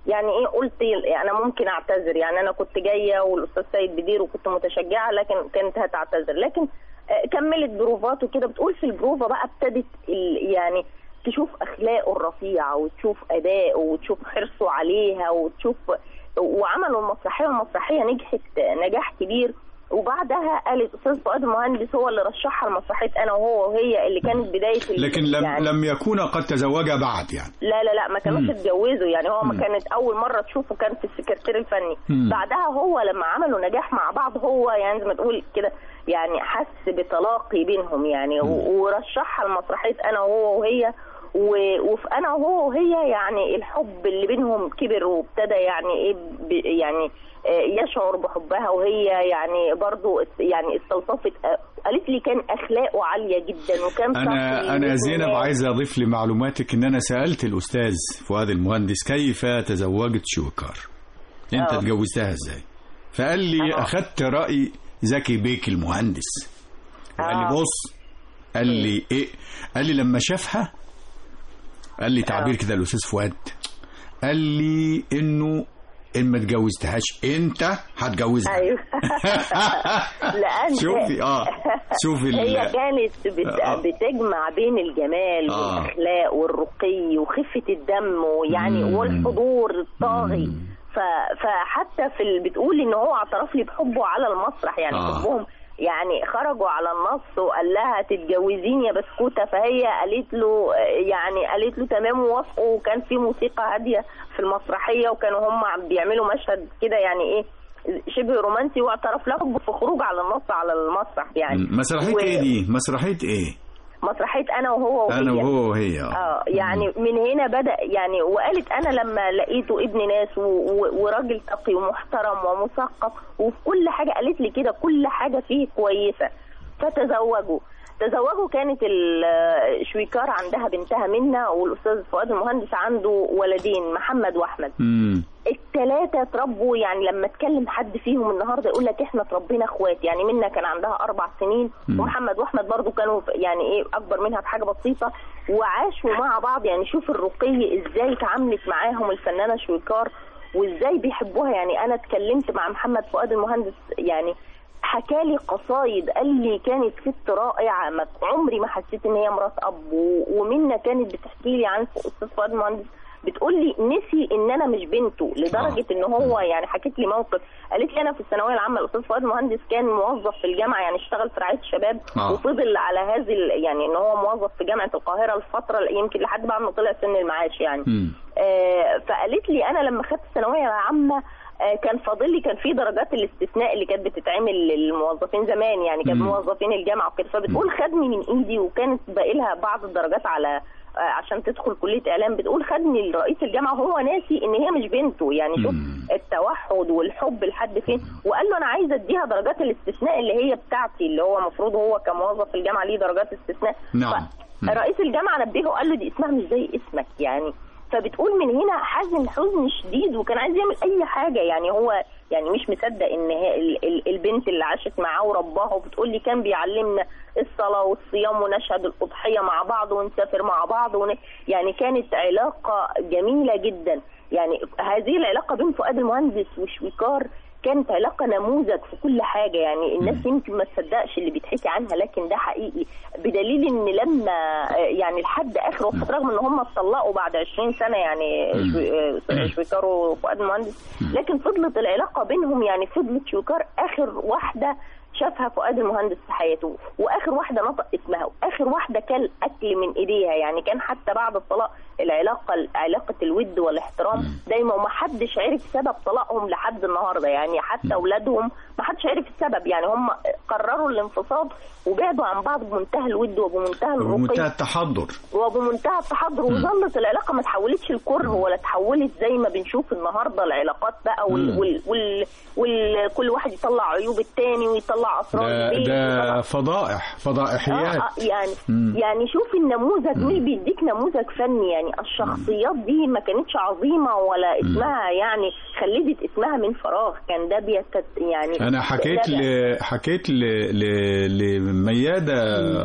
يعني ايه قلت انا ممكن اعتذر يعني انا كنت جايه والاستاذ سيد بدير وكنت متشجعه لكن كانت هتعتذر لكن آه، كملت بروفات وكده بتقول في البروفا بقى ابتدت ال- يعني تشوف اخلاقه الرفيعه وتشوف اداءه وتشوف حرصه عليها وتشوف وعملوا المسرحيه والمسرحيه نجحت نجاح كبير وبعدها قالت استاذ فؤاد المهندس هو اللي رشحها لمسرحيه انا وهو وهي اللي كانت بدايه ال- لكن لم يعني لم يكونا قد تزوجا بعد يعني لا لا لا ما كانوش مم. اتجوزوا يعني هو ما مم. كانت اول مره تشوفه كان في السكرتير الفني مم. بعدها هو لما عملوا نجاح مع بعض هو يعني زي ما تقول كده يعني حس بتلاقي بينهم يعني و- ورشحها لمسرحيه انا وهو وهي و- وفي انا وهو وهي يعني الحب اللي بينهم كبر وابتدى يعني ايه ب- يعني آه، يشعر بحبها وهي يعني برضو است- يعني استلطفت آه، قالت لي كان اخلاقه عاليه جدا وكان انا شخص انا له زينب ناس. عايز اضيف لمعلوماتك ان انا سالت الاستاذ فؤاد المهندس كيف تزوجت شويكار انت آه. اتجوزتها ازاي فقال لي اخدت راي زكي بيك المهندس قال لي آه. بص قال لي ايه قال لي لما شافها قال لي تعبير كده الاستاذ فؤاد قال لي انه ان ما اتجوزتهاش انت هتجوزها ايوه لان شوفي اه شوفي ال- هي كانت بت... آه. بتجمع بين الجمال آه. والاخلاق والرقي وخفه الدم ويعني مم. والحضور الطاغي ف... فحتى في ال... بتقول ان هو اعترف لي بحبه على المسرح يعني آه. حبهم يعني خرجوا على النص وقال لها تتجوزيني يا بسكوته فهي قالت له يعني قالت له تمام وافقوا وكان في موسيقى هاديه في المسرحيه وكانوا هم عم بيعملوا مشهد كده يعني ايه شبه رومانسي واعترف له في خروج على النص على المسرح يعني مسرحيه و- ايه دي مسرحيه ايه مسرحيه انا وهو وهي انا وهو وهي آه. اه يعني من هنا بدا يعني وقالت انا لما لقيته ابن ناس و- و- وراجل تقي ومحترم ومثقف وفي كل حاجه قالت لي كده كل حاجه فيه كويسه فتزوجوا تزوجوا كانت ال- شويكار عندها بنتها منى والاستاذ فؤاد المهندس عنده ولدين محمد واحمد مم. الثلاثه اتربوا يعني لما اتكلم حد فيهم النهارده يقول لك احنا اتربينا اخوات يعني منى كان عندها اربع سنين مم. ومحمد واحمد برضو كانوا يعني ايه اكبر منها بحاجه بسيطه وعاشوا مع بعض يعني شوف الرقي ازاي اتعاملت معاهم الفنانه شويكار وازاي بيحبوها يعني انا اتكلمت مع محمد فؤاد المهندس يعني حكالي قصايد قال لي كانت ست رائعه ما عمري ما حسيت ان هي مرات اب و- ومنى كانت بتحكي لي عن استاذ فؤاد المهندس بتقول لي نسي ان انا مش بنته لدرجه ان هو يعني حكيت لي موقف قالت لي انا في الثانويه العامه الاستاذ فؤاد المهندس كان موظف في الجامعه يعني اشتغل في رعايه الشباب آه. وفضل على هذه ال- يعني ان هو موظف في جامعه القاهره الفتره يمكن لحد بعد ما طلع سن المعاش يعني آه، فقالت لي انا لما خدت الثانويه العامه آه، كان فاضل لي كان في درجات الاستثناء اللي كانت بتتعمل للموظفين زمان يعني كان مم. موظفين الجامعه وكده فبتقول خدني من ايدي وكانت باقي لها بعض الدرجات على آه، عشان تدخل كليه اعلام بتقول خدني رئيس الجامعه وهو ناسي ان هي مش بنته يعني شوف التوحد والحب لحد فين وقال له انا عايزه اديها درجات الاستثناء اللي هي بتاعتي اللي هو المفروض هو كموظف في الجامعه ليه درجات استثناء نعم رئيس الجامعه نبهه قال له دي اسمها مش زي اسمك يعني فبتقول من هنا حزن حزن شديد وكان عايز يعمل اي حاجه يعني هو يعني مش مصدق ان هي ال- ال- البنت اللي عاشت معاه ورباها وبتقول لي كان بيعلمنا الصلاه والصيام ونشهد الاضحيه مع بعض ونسافر مع بعض ون... يعني كانت علاقه جميله جدا يعني هذه العلاقه بين فؤاد المهندس وشويكار كانت علاقة نموذج في كل حاجة يعني الناس يمكن ما تصدقش اللي بيتحكي عنها لكن ده حقيقي بدليل ان لما آه، يعني لحد اخر وقت رغم ان هم اتطلقوا بعد 20 سنة يعني شوي- آه، شويكار وفؤاد المهندس لكن فضلت العلاقة بينهم يعني فضلت شويكار اخر واحدة شافها فؤاد المهندس في حياته واخر واحده نطق اسمها واخر واحده كل اكل من ايديها يعني كان حتى بعد الطلاق العلاقه علاقه الود والاحترام دايما وما حدش عرف سبب طلاقهم لحد النهارده يعني حتى اولادهم ما حدش عرف السبب يعني هم قرروا الانفصال وبعدوا عن بعض بمنتهى الود وبمنتهى ومنتهى الرقي التحضر وبمنتهى التحضر وظلت العلاقه ما تحولتش لكره ولا تحولت زي ما بنشوف النهارده العلاقات بقى وال مم. وال وال, وال كل واحد يطلع عيوب التاني ويطلع اسرار ده, البيت ده فضائح فضائحيات آه آه يعني مم. يعني شوف النموذج مش بيديك نموذج فني يعني الشخصيات دي ما كانتش عظيمه ولا اسمها يعني خلدت اسمها من فراغ كان ده بيتت يعني انا حكيت ده- ل... حكيت ل... ل... لمياده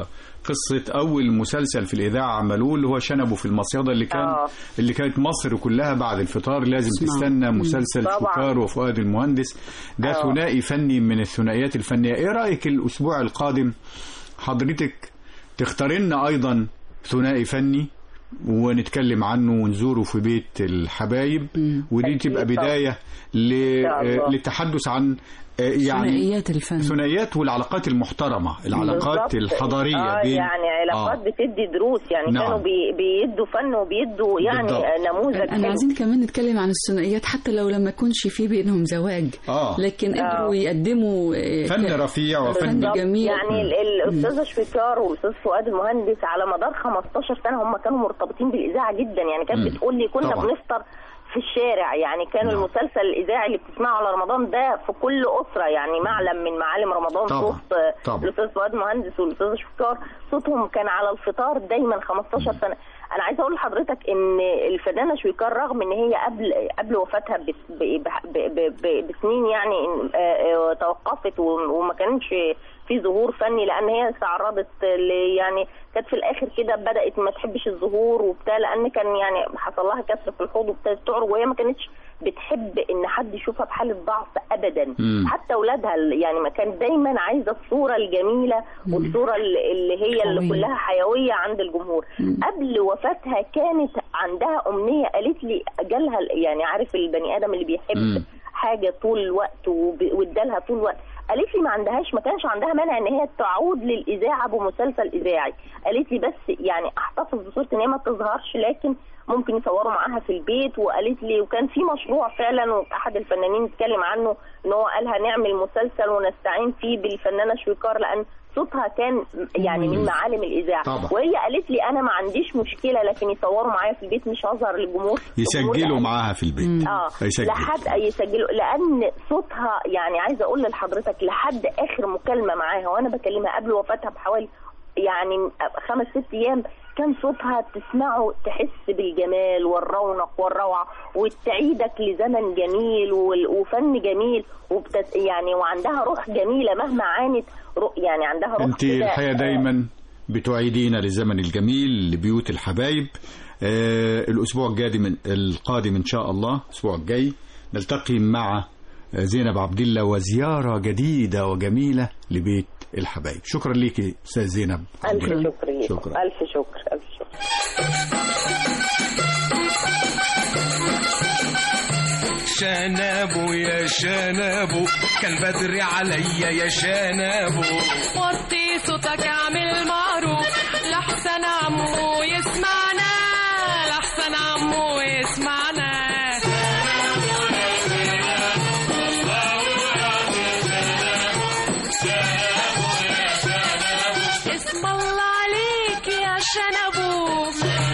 قصة أول مسلسل في الإذاعة عملوه اللي هو شنبه في المصيدة اللي كان آه. اللي كانت مصر كلها بعد الفطار لازم اسمع. تستنى مم. مسلسل طبعاً. شوكار وفؤاد المهندس ده آه. ثنائي فني من الثنائيات الفنية إيه رأيك الأسبوع القادم حضرتك تختار لنا أيضا ثنائي فني ونتكلم عنه ونزوره في بيت الحبايب ودي أكيد تبقى طبعاً. بداية ل- شاء الله. للتحدث عن آه، يعني ثنائيات الفن ثنائيات والعلاقات المحترمة العلاقات بالظبط. الحضارية آه بين يعني علاقات آه. بتدي دروس يعني نعم. كانوا بي بيدوا فن وبيدوا يعني بالضبط. آه، نموذج أنا حلو. عايزين كمان نتكلم عن الثنائيات حتى لو لما يكونش في بينهم زواج آه. لكن آه. قدروا يقدموا آه، فن ك- رفيع فن وفن جميل يعني ال- الاستاذه شويكار والاستاذ فؤاد المهندس على مدار 15 سنه هم كانوا مرتبطين بالاذاعه جدا يعني كانت مم. بتقول لي كنا طبعا. بنفطر في الشارع يعني كان نعم. المسلسل الاذاعي اللي بتسمعه على رمضان ده في كل اسره يعني معلم من معالم رمضان طبعا. صوت آه، طبعا. الاستاذ فؤاد المهندس والاستاذ شويكار صوتهم كان على الفطار دايما 15 سنه انا عايزه اقول لحضرتك ان الفنانه شويكار رغم ان هي قبل قبل وفاتها بس- ب- ب- ب- ب- بسنين يعني إن- آه، آه، توقفت و- وما كانش في ظهور فني لان هي تعرضت ل- يعني كانت في الاخر كده بدات ما تحبش الظهور وبتاع لان كان يعني حصل لها كسر في الحوض وابتدت تعرج وهي ما كانتش بتحب ان حد يشوفها بحاله ضعف ابدا مم. حتى اولادها يعني ما كانت دايما عايزه الصوره الجميله والصوره اللي اللي هي اللي قوية. كلها حيويه عند الجمهور قبل وفاتها كانت عندها امنيه قالت لي جالها يعني عارف البني ادم اللي بيحب مم. حاجه طول الوقت وب- وادالها طول الوقت قالت لي ما عندهاش ما كانش عندها مانع ان هي تعود للاذاعه بمسلسل اذاعي قالت لي بس يعني احتفظ بصوره ان هي ما تظهرش لكن ممكن يصوروا معاها في البيت وقالت لي وكان في مشروع فعلا واحد الفنانين اتكلم عنه ان هو قال هنعمل مسلسل ونستعين فيه بالفنانه شويكار لان صوتها كان يعني من معالم الاذاعه طبعا. وهي قالت لي انا ما عنديش مشكله لكن يصوروا معايا في البيت مش هظهر للجمهور يسجلوا الجمهور معاها في البيت اه يسجلوا لحد يسجلوا لان صوتها يعني عايزه اقول لحضرتك لحد اخر مكالمه معاها وانا بكلمها قبل وفاتها بحوالي يعني خمس ست ايام كان صوتها تسمعه تحس بالجمال والرونق والروعه وتعيدك لزمن جميل وال- وفن جميل وبتت يعني وعندها روح جميله مهما عانت رو- يعني عندها روح انت كده، الحقيقه آه، دايما بتعيدينا للزمن الجميل لبيوت الحبايب آه الاسبوع القادم القادم ان شاء الله الاسبوع الجاي نلتقي مع زينب عبد الله وزياره جديده وجميله لبيت الحبايب شكرا ليكي استاذ زينب عبد الف الله. شكر ليك. شكرا الف شكر الف شكر شنابو يا شنابو كان بدري عليا يا شنابو وطي صوتك اعمل معروف لحسن عمو يسمعنا لحسن عمو يسمعنا اسم الله عليك يا شنبو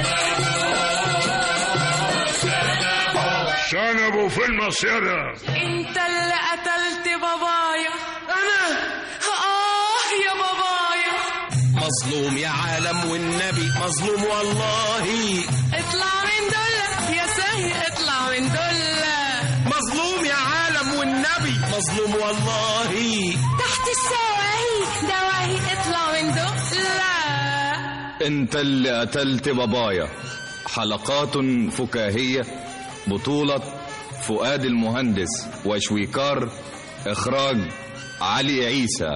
شنبوا في المصيدة انت اللي قتلت بابايا انا اه يا بابايا مظلوم يا عالم والنبي مظلوم والله اطلع من دولة يا سهي اطلع من دولة مظلوم يا عالم والنبي مظلوم والله تحت السواهي دواهي اطلع من دولة انت اللي قتلت بابايا حلقات فكاهية بطولة فؤاد المهندس وشويكار اخراج علي عيسى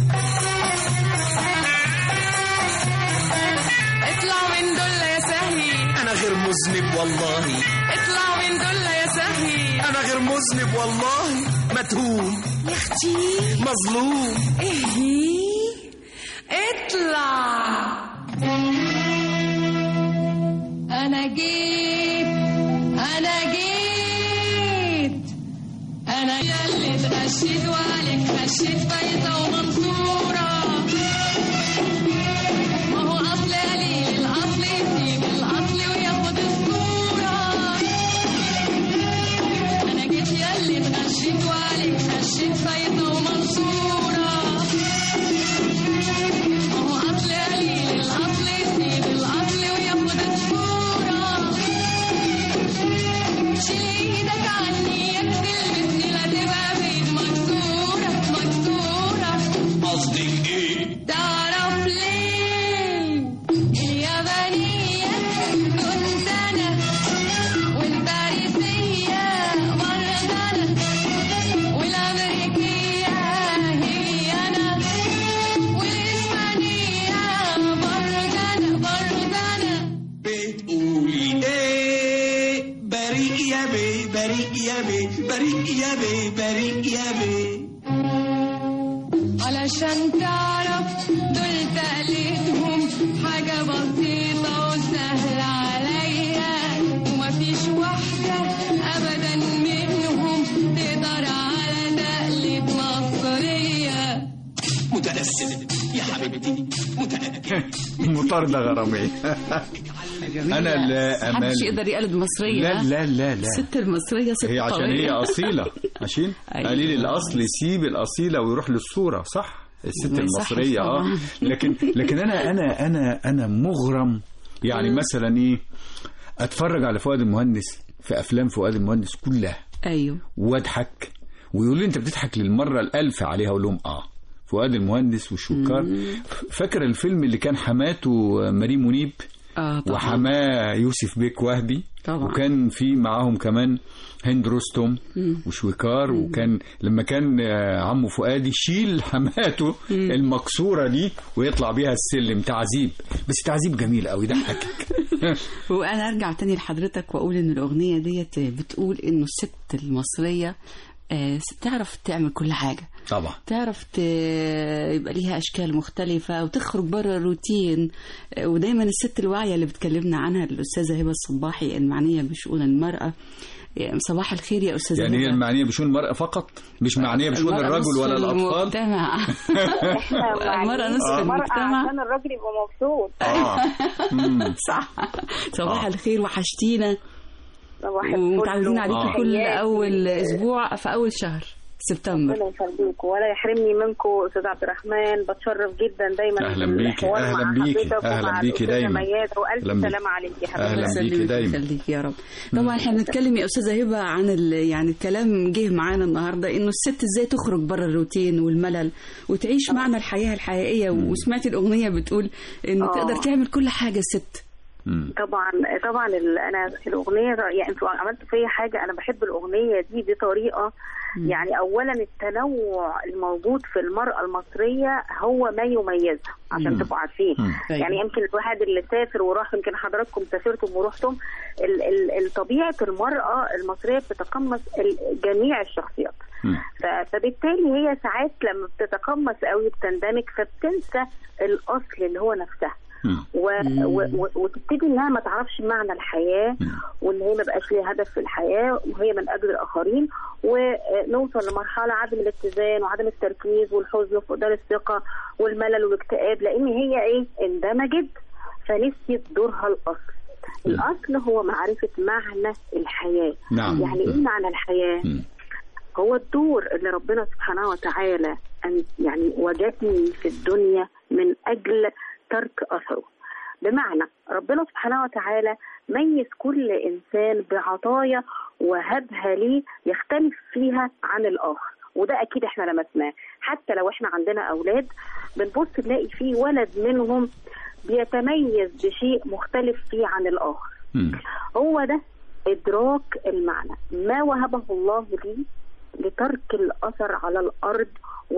اطلع من دولة يا سهي انا غير مذنب والله اطلع من دولة يا سهي انا غير مذنب والله متهوم يا اختي مظلوم ايه اطلع انا جيت انا جيت انا يلي اتغشيت وعليك خشيت فايته ومنصوره ما هو اصل قليل الاصل يسيب الاصل وياخد الصوره انا جيت يلي اتغشيت وعليك خشيت فايته ومنصوره ما هو اصل قليل الاصل يسيب الاصل وياخد الصوره شيل ايدك عني يا تلبسني لا تبقى بيد مكسوره مكسوره قصدي بيه بريء يا بيه بريء يا بيه بريء يا بيه علشان تعرف دول تقليدهم حاجة بسيطة وسهلة عليا ومفيش واحدة أبدا منهم تقدر على تقليد مصرية متأسف يا حبيبتي متأسف مطاردة غرامية أنا لا محدش أمل يقدر يقلد مصرية لا ها؟ لا لا لا الست المصرية ست هي عشان قوية. هي أصيلة عشان أيوة. قليل الأصل يسيب الأصيلة ويروح للصورة صح الست ما يصحش المصرية اه طبعاً. لكن لكن أنا أنا أنا أنا مغرم يعني مثلا إيه أتفرج على فؤاد المهندس في أفلام فؤاد المهندس كلها ايوه واضحك ويقول لي انت بتضحك للمره الالف عليها اقول لهم اه فؤاد المهندس وشوكار فاكر الفيلم اللي كان حماته مريم منيب اه طبعا وحماه يوسف بيك وهبي طبعا. وكان في معاهم كمان هند رستم مم. وشويكار وكان لما كان آه، عمه فؤاد يشيل حماته المكسوره دي ويطلع بيها السلم تعذيب بس تعذيب جميل قوي يضحكك وانا ارجع تاني لحضرتك واقول ان الاغنيه ديت بتقول انه الست المصريه آه، تعرف تعمل كل حاجه طبعا تعرف ت... يبقى ليها اشكال مختلفه وتخرج بره الروتين آه، ودايما الست الواعيه اللي بتكلمنا عنها الاستاذه هبه الصباحي المعنيه بشؤون المراه آه، صباح الخير يا استاذه يعني هي هبة. المعنيه بشؤون المراه فقط مش معنيه بشؤون المرأة الرجل ولا نصف الاطفال المجتمع المرأة نصف آه. المجتمع عشان الراجل يبقى مبسوط اه مم. صح صباح آه. الخير وحشتينا صباح الفل ومتعودين عليكي آه. كل وتحياتي. اول اسبوع في اول شهر سبتمبر ربنا يخليكم ولا يحرمني منكم استاذ عبد الرحمن بتشرف جدا دايما أهلاً في بيكي، الحوار أهلاً مع بيكي، حضرتك أهلاً ومع بيكي الأستاذة دايماً. ميادة أهلاً والف بيكي. سلامه عليك يا حبيبتي أهلاً بيكي يسلمك دايماً. ويخليك يا رب طبعا احنا بنتكلم يا استاذه هبه عن ال... يعني الكلام جه معانا النهارده انه الست ازاي تخرج بره الروتين والملل وتعيش معنى الحياه الحقيقيه وسمعتي الاغنيه بتقول انه آه. تقدر تعمل كل حاجه الست طبعا طبعا ال- انا الاغنيه يعني انتوا عملتوا فيا حاجه انا بحب الاغنيه دي بطريقه يعني اولا التنوع الموجود في المراه المصريه هو ما يميزها عشان مم. تبقوا عارفين مم. يعني يمكن الواحد اللي سافر وراح يمكن حضراتكم سافرتم ورحتم ال- ال- ال- طبيعه المراه المصريه بتتقمص ال- جميع الشخصيات ف- فبالتالي هي ساعات لما بتتقمص قوي بتندمج فبتنسى الاصل اللي هو نفسها و... و... و... وتبتدي انها ما تعرفش معنى الحياه وان هي ما بقاش ليها هدف في الحياه وهي من اجل الاخرين ونوصل لمرحله عدم الاتزان وعدم التركيز والحزن وفقدان الثقه والملل والاكتئاب لان هي ايه اندمجت فنسيت دورها الاصل الاصل هو معرفه معنى الحياه نعم. يعني ايه معنى الحياه هو الدور اللي ربنا سبحانه وتعالى أن يعني وجدني في الدنيا من أجل ترك أثره بمعنى ربنا سبحانه وتعالى ميز كل إنسان بعطايا وهبها ليه يختلف فيها عن الآخر وده أكيد إحنا لمسناه حتى لو إحنا عندنا أولاد بنبص نلاقي فيه ولد منهم بيتميز بشيء مختلف فيه عن الآخر هو ده إدراك المعنى ما وهبه الله لي لترك الأثر على الأرض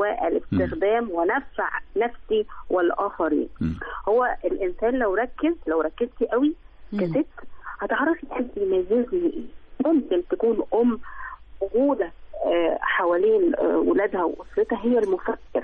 والاستخدام ونفع نفسي والآخرين هو الإنسان لو ركز لو ركزتي قوي كست هتعرفي أنت يميزني إيه ممكن تكون أم موجودة آه، حوالين آه، ولادها وأسرتها هي المفكر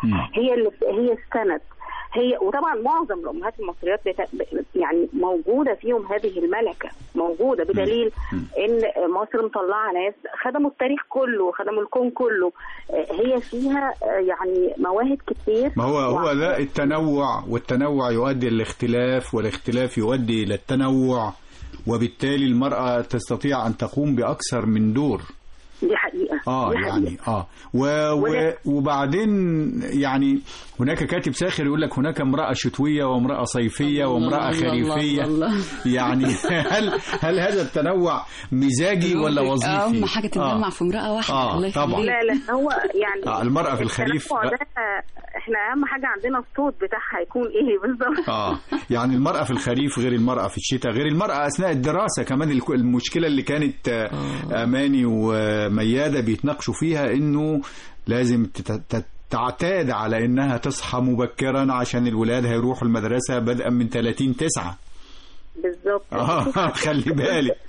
هي اللي هي السند هي وطبعا معظم الامهات المصريات بت... يعني موجوده فيهم هذه الملكه موجوده بدليل ان مصر مطلعه ناس خدموا التاريخ كله خدموا الكون كله آه، هي فيها آه، يعني مواهب كتير ما هو هو وع- ده التنوع والتنوع يؤدي للاختلاف والاختلاف يؤدي إلى التنوع وبالتالي المرأة تستطيع أن تقوم بأكثر من دور دي حقيقه اه دي حقيقة. يعني اه و و ولا- وبعدين يعني هناك كاتب ساخر يقول لك هناك امرأة شتوية وامرأة صيفية وامرأة الله، الله، خريفية الله. يعني هل هل هذا التنوع مزاجي ولا وظيفي؟ اهم حاجه تتجمع في امراه واحده آه، الله طبعا. يخليك. لا لا هو يعني آه، المرأة في الخريف التنوع ده احنا اهم حاجه عندنا الصوت بتاعها يكون ايه بالظبط اه يعني المرأة في الخريف غير المرأة في الشتاء غير المرأة أثناء الدراسة كمان الك- المشكلة اللي كانت آه، أماني وميادة بيتناقشوا فيها إنه لازم تت- تت- تعتاد على إنها تصحى مبكرا عشان الولاد هيروحوا المدرسة بدءا من 30 تسعة بالظبط اه خلي بالك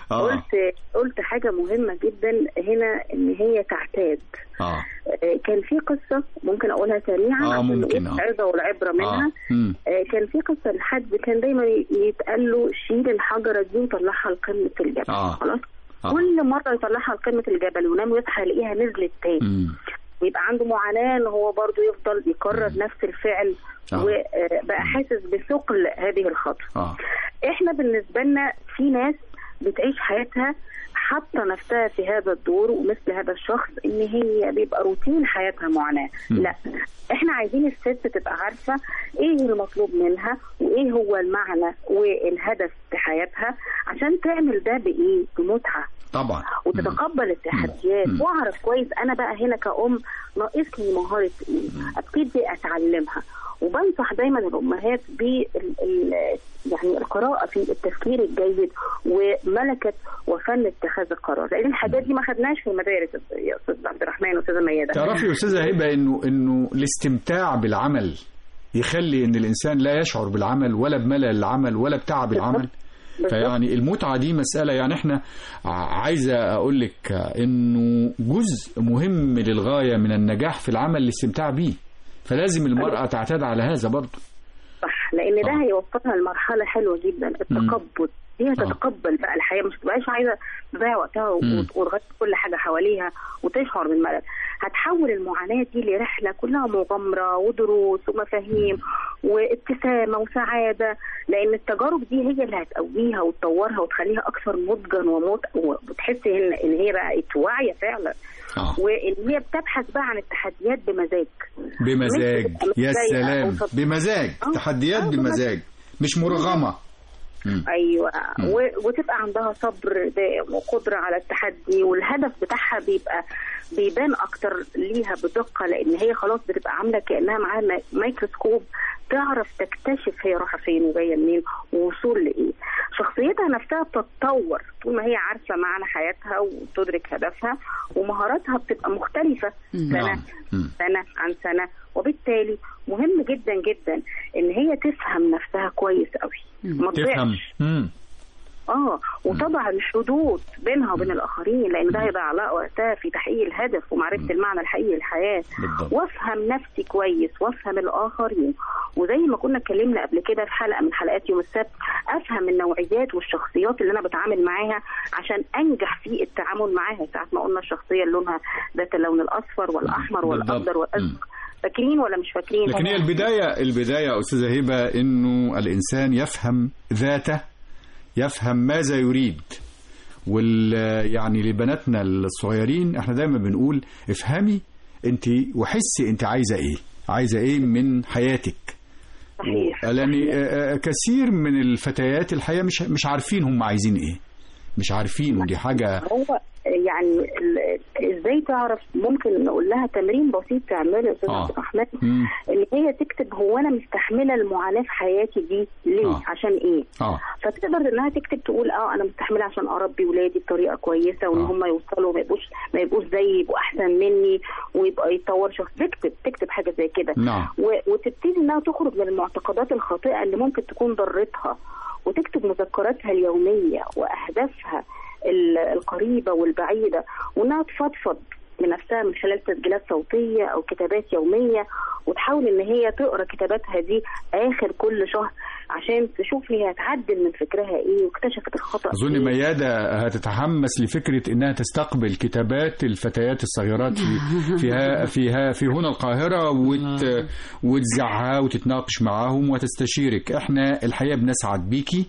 آه. قلت قلت حاجه مهمه جدا هنا ان هي تعتاد اه آه، كان في قصه ممكن اقولها سريعا آه، عشان ممكن، نقول آه. العظه والعبره منها اه مم. آه، كان في قصه لحد كان دايما ي- يتقال له شيل الحجره دي وطلعها لقمه الجبل آه. خلاص آه. كل مره يطلعها لقمه الجبل وينام ويصحى يلاقيها نزلت تاني مم. ويبقى عنده معاناه ان هو برضه يفضل يكرر نفس الفعل آه. وبقى حاسس بثقل هذه الخطوه اه احنا بالنسبه لنا في ناس بتعيش حياتها حاطه نفسها في هذا الدور ومثل هذا الشخص ان هي بيبقى روتين حياتها معاناه مم. لا احنا عايزين الست تبقى عارفه ايه المطلوب منها وايه هو المعنى والهدف في حياتها عشان تعمل ده بايه بمتعه طبعا وتتقبل التحديات مم. واعرف كويس انا بقى هنا كأم ناقصني مهارة ايه ابتدي اتعلمها وبنصح دايما الامهات بال ال- يعني القراءه في التفكير الجيد وملكه وفن اتخاذ القرار لان الحاجات دي ما خدناش في المدارس يا استاذ عبد الرحمن واستاذه ميادة تعرفي يا استاذه هبه انه انه الاستمتاع بالعمل يخلي ان الانسان لا يشعر بالعمل ولا بملل العمل ولا بتعب العمل فيعني المتعه دي مساله يعني احنا ع- عايزه اقول لك انه جزء مهم للغايه من النجاح في العمل الاستمتاع بيه فلازم المراه تعتاد على هذا برضه صح لان ده هيوصلها لمرحله حلوه جدا التقبل هي تتقبل بقى الحياه مش تبقاش عايزه تضيع وقتها و- مم. وتغطي كل حاجه حواليها وتشعر بالملل هتحول المعاناه دي لرحله كلها مغامره ودروس ومفاهيم وابتسامه وسعاده لان التجارب دي هي اللي هتقويها وتطورها وتخليها اكثر نضجا ومت... وتحس ان ان هي بقت واعيه فعلا آه. وان هي بتبحث بقى عن التحديات بمزاج بمزاج مش تبقى يا متضايقة سلام أو صد- بمزاج آه. تحديات آه، بمزاج مش مرغمه مم. ايوه مم. و- وتبقى عندها صبر دائم وقدره على التحدي والهدف بتاعها بيبقى بيبان اكتر ليها بدقه لان هي خلاص بتبقى عامله كانها معاها مي- ميكروسكوب تعرف تكتشف هي رايحه فين وجايه منين ووصول لايه شخصيتها نفسها بتتطور طول ما هي عارفه معنى حياتها وتدرك هدفها ومهاراتها بتبقى مختلفه سنه نعم. مم. سنة عن سنة وبالتالي مهم جدا جدا ان هي تفهم نفسها كويس قوي ما تفهم تضيعش مم. اه وتضع الحدود بينها وبين الاخرين لان ده هيضيع لها وقتها في تحقيق الهدف ومعرفه المعنى الحقيقي للحياه بالضبط. وافهم نفسي كويس وافهم الاخرين وزي ما كنا اتكلمنا قبل كده في حلقه من حلقات يوم السبت افهم النوعيات والشخصيات اللي انا بتعامل معاها عشان انجح في التعامل معاها ساعه ما قلنا الشخصيه اللي لونها ذات اللون الاصفر والاحمر بالضبط. والاخضر والازرق فاكرين ولا مش فاكرين لكن هي البداية البداية يا أستاذة هبة إنه الإنسان يفهم ذاته يفهم ماذا يريد وال يعني لبناتنا الصغيرين احنا دايما بنقول افهمي انت وحسي انت عايزة ايه عايزة ايه من حياتك صحيح لأن آه، آه، كثير من الفتيات الحقيقة مش مش عارفين هم عايزين ايه مش عارفين ودي حاجة هو يعني ال- ازاي تعرف ممكن نقول لها تمرين بسيط تعمله يا استاذ آه. عبد الرحمن مم. ان هي تكتب هو انا مستحمله المعاناه في حياتي دي ليه آه. عشان ايه اه فتقدر انها تكتب تقول اه انا مستحمله عشان اربي ولادي بطريقه كويسه وان آه. هم يوصلوا ما يبقوش ما يبقوش زيي يبقوا احسن مني ويبقى يتطور شخص تكتب تكتب حاجه زي كده نعم. و- وتبتدي انها تخرج من المعتقدات الخاطئه اللي ممكن تكون ضرتها وتكتب مذكراتها اليوميه واهدافها ال- القريبه والبعيده وانها تفضفض لنفسها من خلال تسجيلات صوتيه او كتابات يوميه وتحاول ان هي تقرا كتاباتها دي اخر كل شهر عشان تشوف هي هتعدل من فكرها ايه واكتشفت الخطا أظن إيه. ميادة هتتحمس لفكرة إنها تستقبل كتابات الفتيات الصغيرات في فيها فيها في هنا القاهرة وت وتزعها وتتناقش معاهم وتستشيرك إحنا الحقيقة بنسعد بيكي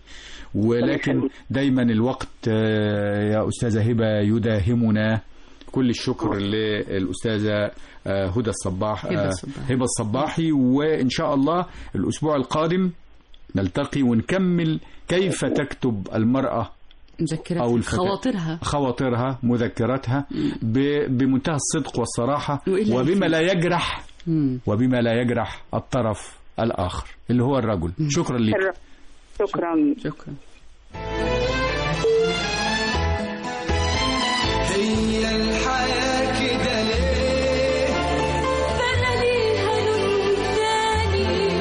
ولكن دايما الوقت آه، يا أستاذة هبة يداهمنا كل الشكر للأستاذة آه، هدى الصباح هبة آه، الصباحي. هبة الصباحي وإن شاء الله الأسبوع القادم نلتقي ونكمل كيف تكتب المرأة مذكرات أو الفتاة خواطرها خواطرها مذكراتها ب- بمنتهى الصدق والصراحة وإلا وبما يفيد. لا يجرح مم. وبما لا يجرح الطرف الآخر اللي هو الرجل شكرا لك شكرا شكرا هي الحياة كده ليه بقى ليها لون تاني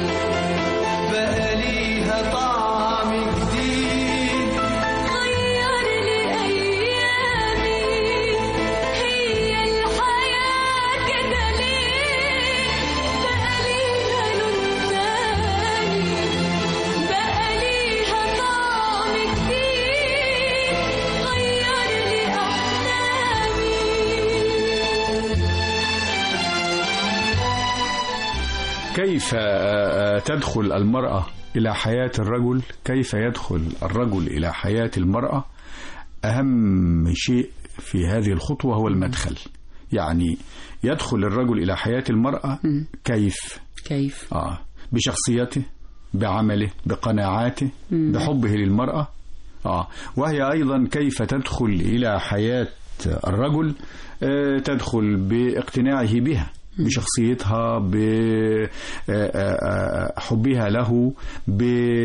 بقى ليها طعم جديد غير لي كيف آه، آه، تدخل المرأة إلى حياة الرجل كيف يدخل الرجل إلى حياة المرأة أهم شيء في هذه الخطوة هو المدخل يعني يدخل الرجل إلى حياة المرأة كيف كيف آه بشخصيته بعمله بقناعاته مم. بحبه للمرأة آه وهي أيضا كيف تدخل إلى حياة الرجل آه تدخل باقتناعه بها بشخصيتها بحبها له ب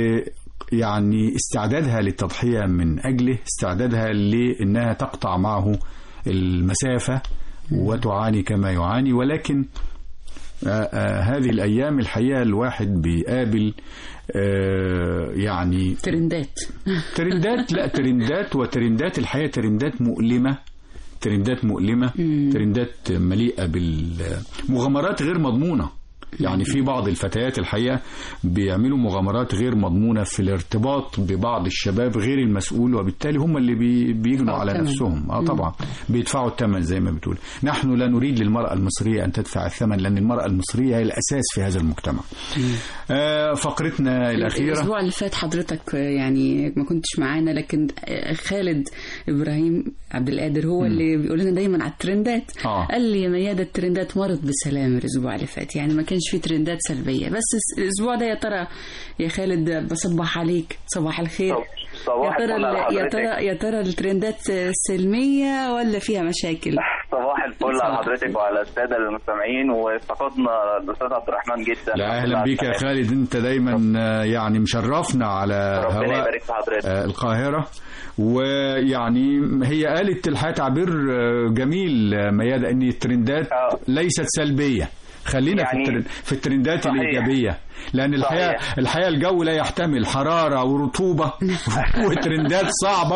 يعني استعدادها للتضحية من أجله استعدادها لأنها تقطع معه المسافة وتعاني كما يعاني ولكن آه، آه، هذه الأيام الحقيقة الواحد بيقابل آه، يعني ترندات ترندات لا ترندات وترندات الحقيقة ترندات مؤلمة ترندات مؤلمة ترندات مليئة بالمغامرات غير مضمونة يعني في بعض الفتيات الحقيقة بيعملوا مغامرات غير مضمونة في الارتباط ببعض الشباب غير المسؤول وبالتالي هم اللي بي بيجنوا على الثمن. نفسهم اه مم. طبعا بيدفعوا الثمن زي ما بتقول نحن لا نريد للمرأة المصرية أن تدفع الثمن لأن المرأة المصرية هي الأساس في هذا المجتمع آه فقرتنا الأخيرة الأسبوع اللي فات حضرتك يعني ما كنتش معانا لكن خالد إبراهيم عبد القادر هو مم. اللي بيقول لنا دايما على الترندات آه. قال لي يا ميادة الترندات مرت بسلام الأسبوع اللي فات يعني ما كانش في ترندات سلبية بس الأسبوع ده يا ترى يا خالد بصبح عليك صباح الخير صباح يا ترى الفل على ال- يا حضرتك. ترى يا ترى الترندات سلمية ولا فيها مشاكل؟ صباح الفل على حضرتك وعلى الساده المستمعين وافتقدنا الاستاذ عبد الرحمن جدا لا اهلا بيك يا خالد انت دايما آه، يعني مشرفنا على ربنا هواء يبارك في حضرتك. آه، القاهره ويعني هي قالت الحقيقه تعبير آه، جميل آه، ميادة ان الترندات ليست سلبيه خلينا في يعني الترند في الترندات صحيح. الايجابيه لان الحقيقه صحيح. الحقيقه الجو لا يحتمل حراره ورطوبه وترندات صعبه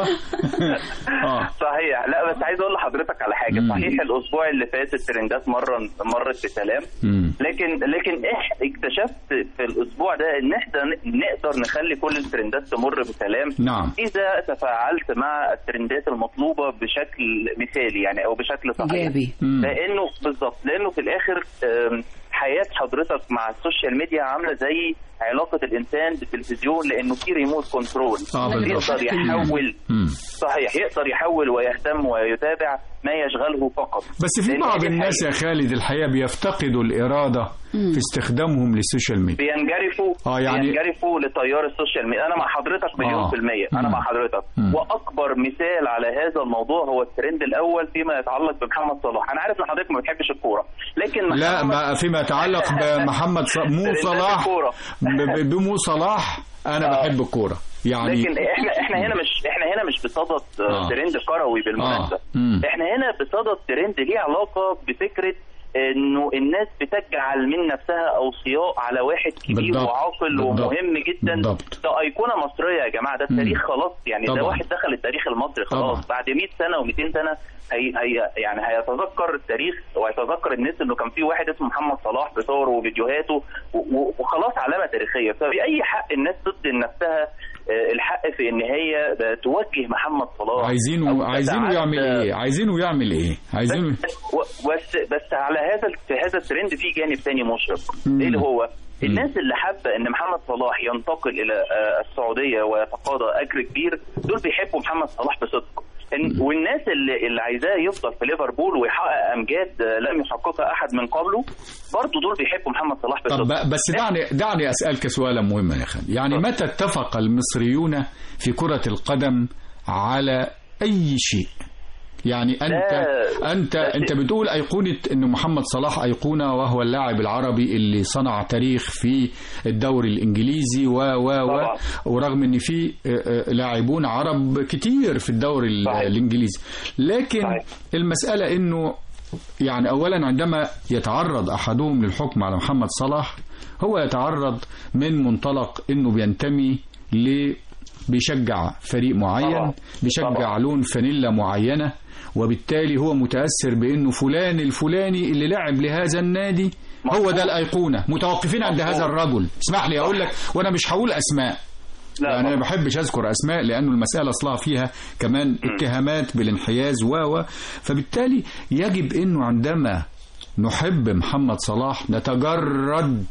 اه صحيح لا بس عايز اقول لحضرتك على حاجه مم. صحيح الاسبوع اللي فات الترندات مره مرت بسلام مم. لكن لكن إح اكتشفت في الاسبوع ده ان احنا ن- نقدر نخلي كل الترندات تمر بسلام نعم. اذا تفاعلت مع الترندات المطلوبه بشكل مثالي يعني او بشكل صحيح إيجابي. مم. لانه بالظبط لانه في الاخر آم، حياه حضرتك مع السوشيال ميديا عامله زي علاقه الانسان بالتلفزيون لانه في ريموت كنترول آه، بالظبط. يقدر يحول مم. صحيح يقدر يحول ويهتم ويتابع ما يشغله فقط بس في لأن بعض هذه الناس يا الحقيقة. خالد الحقيقه بيفتقدوا الاراده في استخدامهم للسوشيال ميديا بينجرفوا آه، يعني- بينجرفوا لتيار السوشيال ميديا انا مع حضرتك مليون آه. في المية انا مم. مع حضرتك مم. واكبر مثال على هذا الموضوع هو الترند الاول فيما يتعلق بمحمد صلاح انا عارف ان حضرتك ما بتحبش الكوره لكن لا محمد- ما فيما يتعلق بمحمد ص... مو ترندات صلاح الكورة. ب- ب- بمو صلاح انا بحب الكوره يعني لكن احنا احنا هنا مش احنا هنا مش بصدد آه. آه. ترند كروي بالمناسبه آه. مم. احنا هنا بصدد ترند ليه علاقه بفكره انه الناس بتجعل من نفسها اوصياء على واحد كبير بالضبط. وعاقل بالضبط. ومهم جدا بالضبط. ده ايقونه مصريه يا جماعه ده مم. التاريخ خلاص يعني طبعا. ده واحد دخل التاريخ المصري خلاص طبعا. بعد 100 سنه و200 سنه هي هي يعني هيتذكر التاريخ وهيتذكر الناس انه كان في واحد اسمه محمد صلاح بصوره وفيديوهاته و- و- وخلاص علامه تاريخيه فبأي حق الناس تدي لنفسها آه، الحق في ان هي توجه محمد صلاح عايزينه أو عايزينه تتعدى- يعمل ايه عايزينه يعمل ايه عايزينه و- بس بس على هذا في هذا الترند في جانب ثاني مشرق مم. ايه اللي هو الناس اللي حابه ان محمد صلاح ينتقل الى آه، السعوديه ويتقاضى اجر كبير دول بيحبوا محمد صلاح بصدق إن- والناس اللي اللي عايزاه يفضل في ليفربول ويحقق امجاد آه، لم يحققها احد من قبله برضه دول بيحبوا محمد صلاح بصدق طب ب- بس دعني دعني اسالك سؤالا مهما يا خالد يعني متى اتفق المصريون في كره القدم على اي شيء يعني انت لا، انت لا انت شيء. بتقول ايقونه ان محمد صلاح ايقونه وهو اللاعب العربي اللي صنع تاريخ في الدوري الانجليزي و و و طبعا. ورغم ان في آه، آه، لاعبون عرب كتير في الدوري ال- صحيح. الانجليزي لكن صحيح. المساله انه يعني اولا عندما يتعرض احدهم للحكم على محمد صلاح هو يتعرض من منطلق انه بينتمي ل بيشجع فريق معين طبعا. بيشجع طبعا. لون فانيلا معينه وبالتالي هو متاثر بانه فلان الفلاني اللي لعب لهذا النادي هو ده الايقونه متوقفين عند هذا الرجل اسمح لي اقول لك وانا مش هقول اسماء لا يعني انا ما بحبش اذكر اسماء لانه المساله اصلها فيها كمان اتهامات بالانحياز و و فبالتالي يجب انه عندما نحب محمد صلاح نتجرد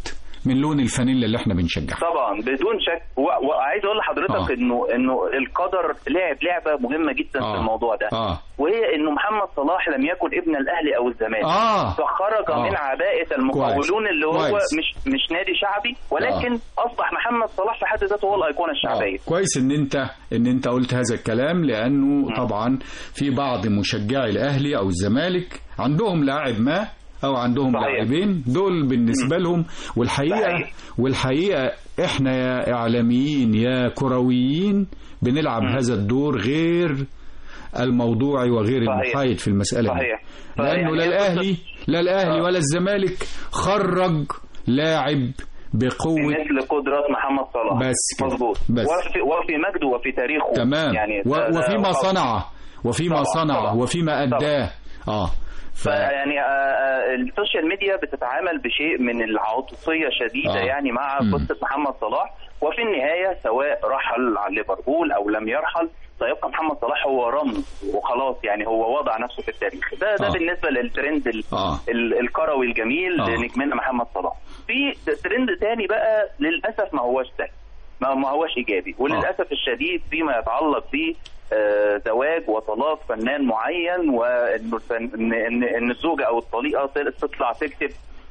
من لون الفانيلا اللي احنا بنشجعها طبعا بدون شك و- وعايز اقول لحضرتك آه. انه انه القدر لعب لعبه مهمه جدا آه. في الموضوع ده اه وهي انه محمد صلاح لم يكن ابن الاهلي او الزمالك آه. فخرج آه. من عباءه المقاولون اللي هو كويس. مش مش نادي شعبي ولكن اصبح محمد صلاح في حد ذاته هو الايقونه الشعبيه كويس ان انت ان انت قلت هذا الكلام لانه طبعا في بعض مشجعي الاهلي او الزمالك عندهم لاعب ما او عندهم صحيح. لاعبين دول بالنسبه لهم والحقيقه صحيح. والحقيقه احنا يا اعلاميين يا كرويين بنلعب هذا الدور غير الموضوعي وغير صحيح. المحايد في المساله دي صحيح. لانه فيعني لا هي الاهلي لا الاهلي آه. ولا الزمالك خرج لاعب بقوه مثل قدرات محمد صلاح بس كده. مظبوط بس. وفي وفي مجده وفي تاريخه تمام يعني و- ده- ده وفيما خاص. صنعه وفيما طبعا، صنعه طبعا. وفيما اداه اه ف... فيعني آه، آه، السوشيال ميديا بتتعامل بشيء من العاطفيه شديده آه. يعني مع مم. قصه محمد صلاح وفي النهايه سواء رحل عن ليفربول او لم يرحل سيبقى محمد صلاح هو رمز وخلاص يعني هو وضع نفسه في التاريخ ده ده آه. بالنسبه للترند ال- آه. ال- الكروي الجميل آه. لنجمنا محمد صلاح في ترند تاني بقى للاسف ما هوش ده ما ما هوش ايجابي وللاسف الشديد فيما يتعلق ب آه، زواج وطلاق فنان معين وانه الفن... ان ان إن الزوجه او الطليقه تطلع تكتب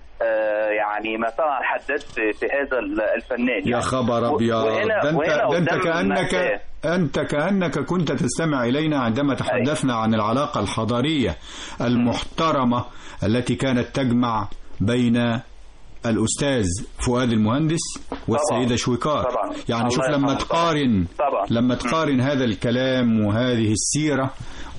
آه، يعني ما صنع الحداد في, في هذا ال- الفنان يا خبر ابيض وهنا- ده انت وهنا ده انت قدام كانك مأساة. انت كانك كنت تستمع الينا عندما تحدثنا عن العلاقه الحضاريه المحترمه التي كانت تجمع بين الاستاذ فؤاد المهندس والسيده شويكار طبعا. يعني الله شوف لما يرحمه. تقارن طبعا. لما تقارن هذا الكلام وهذه السيره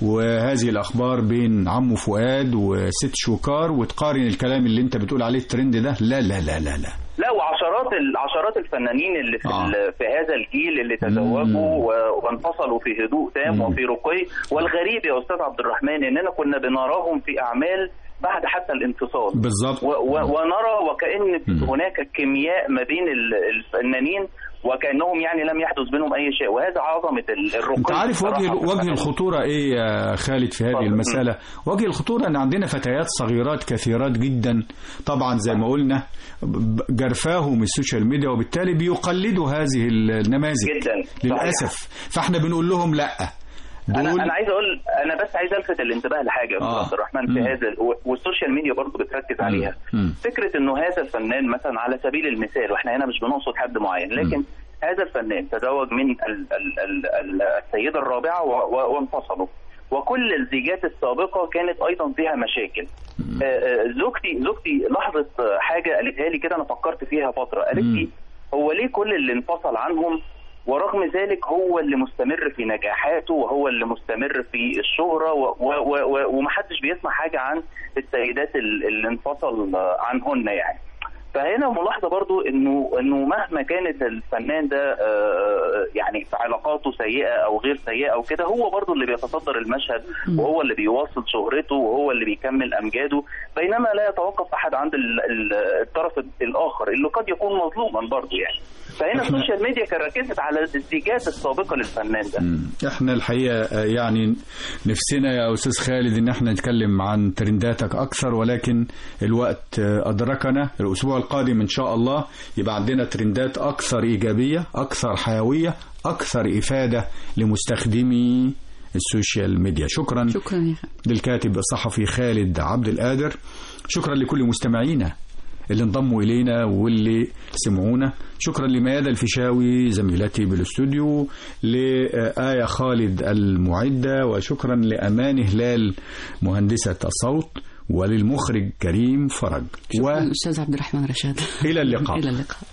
وهذه الاخبار بين عمه فؤاد وست شويكار وتقارن الكلام اللي انت بتقول عليه الترند ده لا لا لا لا لا لا وعشرات عشرات الفنانين اللي في, آه. ال- في هذا الجيل اللي تزوجوا و- وانفصلوا في هدوء تام وفي رقي والغريب يا استاذ عبد الرحمن اننا كنا بنراهم في اعمال بعد حتى الانفصال بالظبط و- و- ونرى وكأن هناك كيمياء ما بين ال- الفنانين وكأنهم يعني لم يحدث بينهم أي شيء وهذا عظمة ال- الرقي انت عارف وجه بصراحة. وجه الخطوره ايه يا خالد في هذه المساله وجه الخطوره ان عندنا فتيات صغيرات كثيرات جدا طبعا زي ما قلنا ب- جرفاهم السوشيال ميديا وبالتالي بيقلدوا هذه النماذج جدا للاسف فاحنا بنقول لهم لا انا دول انا عايز اقول انا بس عايز الفت الانتباه لحاجه يا استاذ آه. عبد الرحمن في مم. هذا ال- والسوشيال ميديا برضه بتركز عليها مم. فكره انه هذا الفنان مثلا على سبيل المثال واحنا هنا مش بنقصد حد معين لكن هذا الفنان تزوج من ال ال ال ال السيده الرابعه و- و- وانفصلوا وكل الزيجات السابقه كانت ايضا فيها مشاكل آه، آه، زوجتي زوجتي لاحظت آه، حاجه قالتها لي كده انا فكرت فيها فتره قالت لي هو ليه كل اللي انفصل عنهم ورغم ذلك هو اللي مستمر في نجاحاته وهو اللي مستمر في الشهرة و- و- و- و- ومحدش بيسمع حاجة عن السيدات ال- اللي انفصل آه، عنهن يعني فهنا ملاحظة برضو انه انه مهما كانت الفنان ده آه، يعني في علاقاته سيئة او غير سيئة او كده هو برضو اللي بيتصدر المشهد وهو اللي بيواصل شهرته وهو اللي بيكمل امجاده بينما لا يتوقف احد عند ال- ال- الطرف الاخر اللي قد يكون مظلوما برضو يعني فهنا إحنا- السوشيال ميديا كان ركزت على الزيجات السابقة للفنان ده احنا الحقيقه آه، يعني نفسنا يا استاذ خالد ان احنا نتكلم عن ترنداتك اكثر ولكن الوقت آه، ادركنا الاسبوع القادم ان شاء الله يبقى عندنا ترندات اكثر ايجابيه اكثر حيويه اكثر افاده لمستخدمي السوشيال ميديا شكرا شكرا يا للكاتب الصحفي خالد عبد القادر شكرا لكل مستمعينا اللي انضموا إلينا واللي سمعونا شكرا لميادة الفيشاوي زميلتي بالاستوديو لآية خالد المعدة وشكرا لأمان هلال مهندسة الصوت وللمخرج كريم فرج شكرا أستاذ عبد الرحمن رشاد إلى اللقاء إلى اللقاء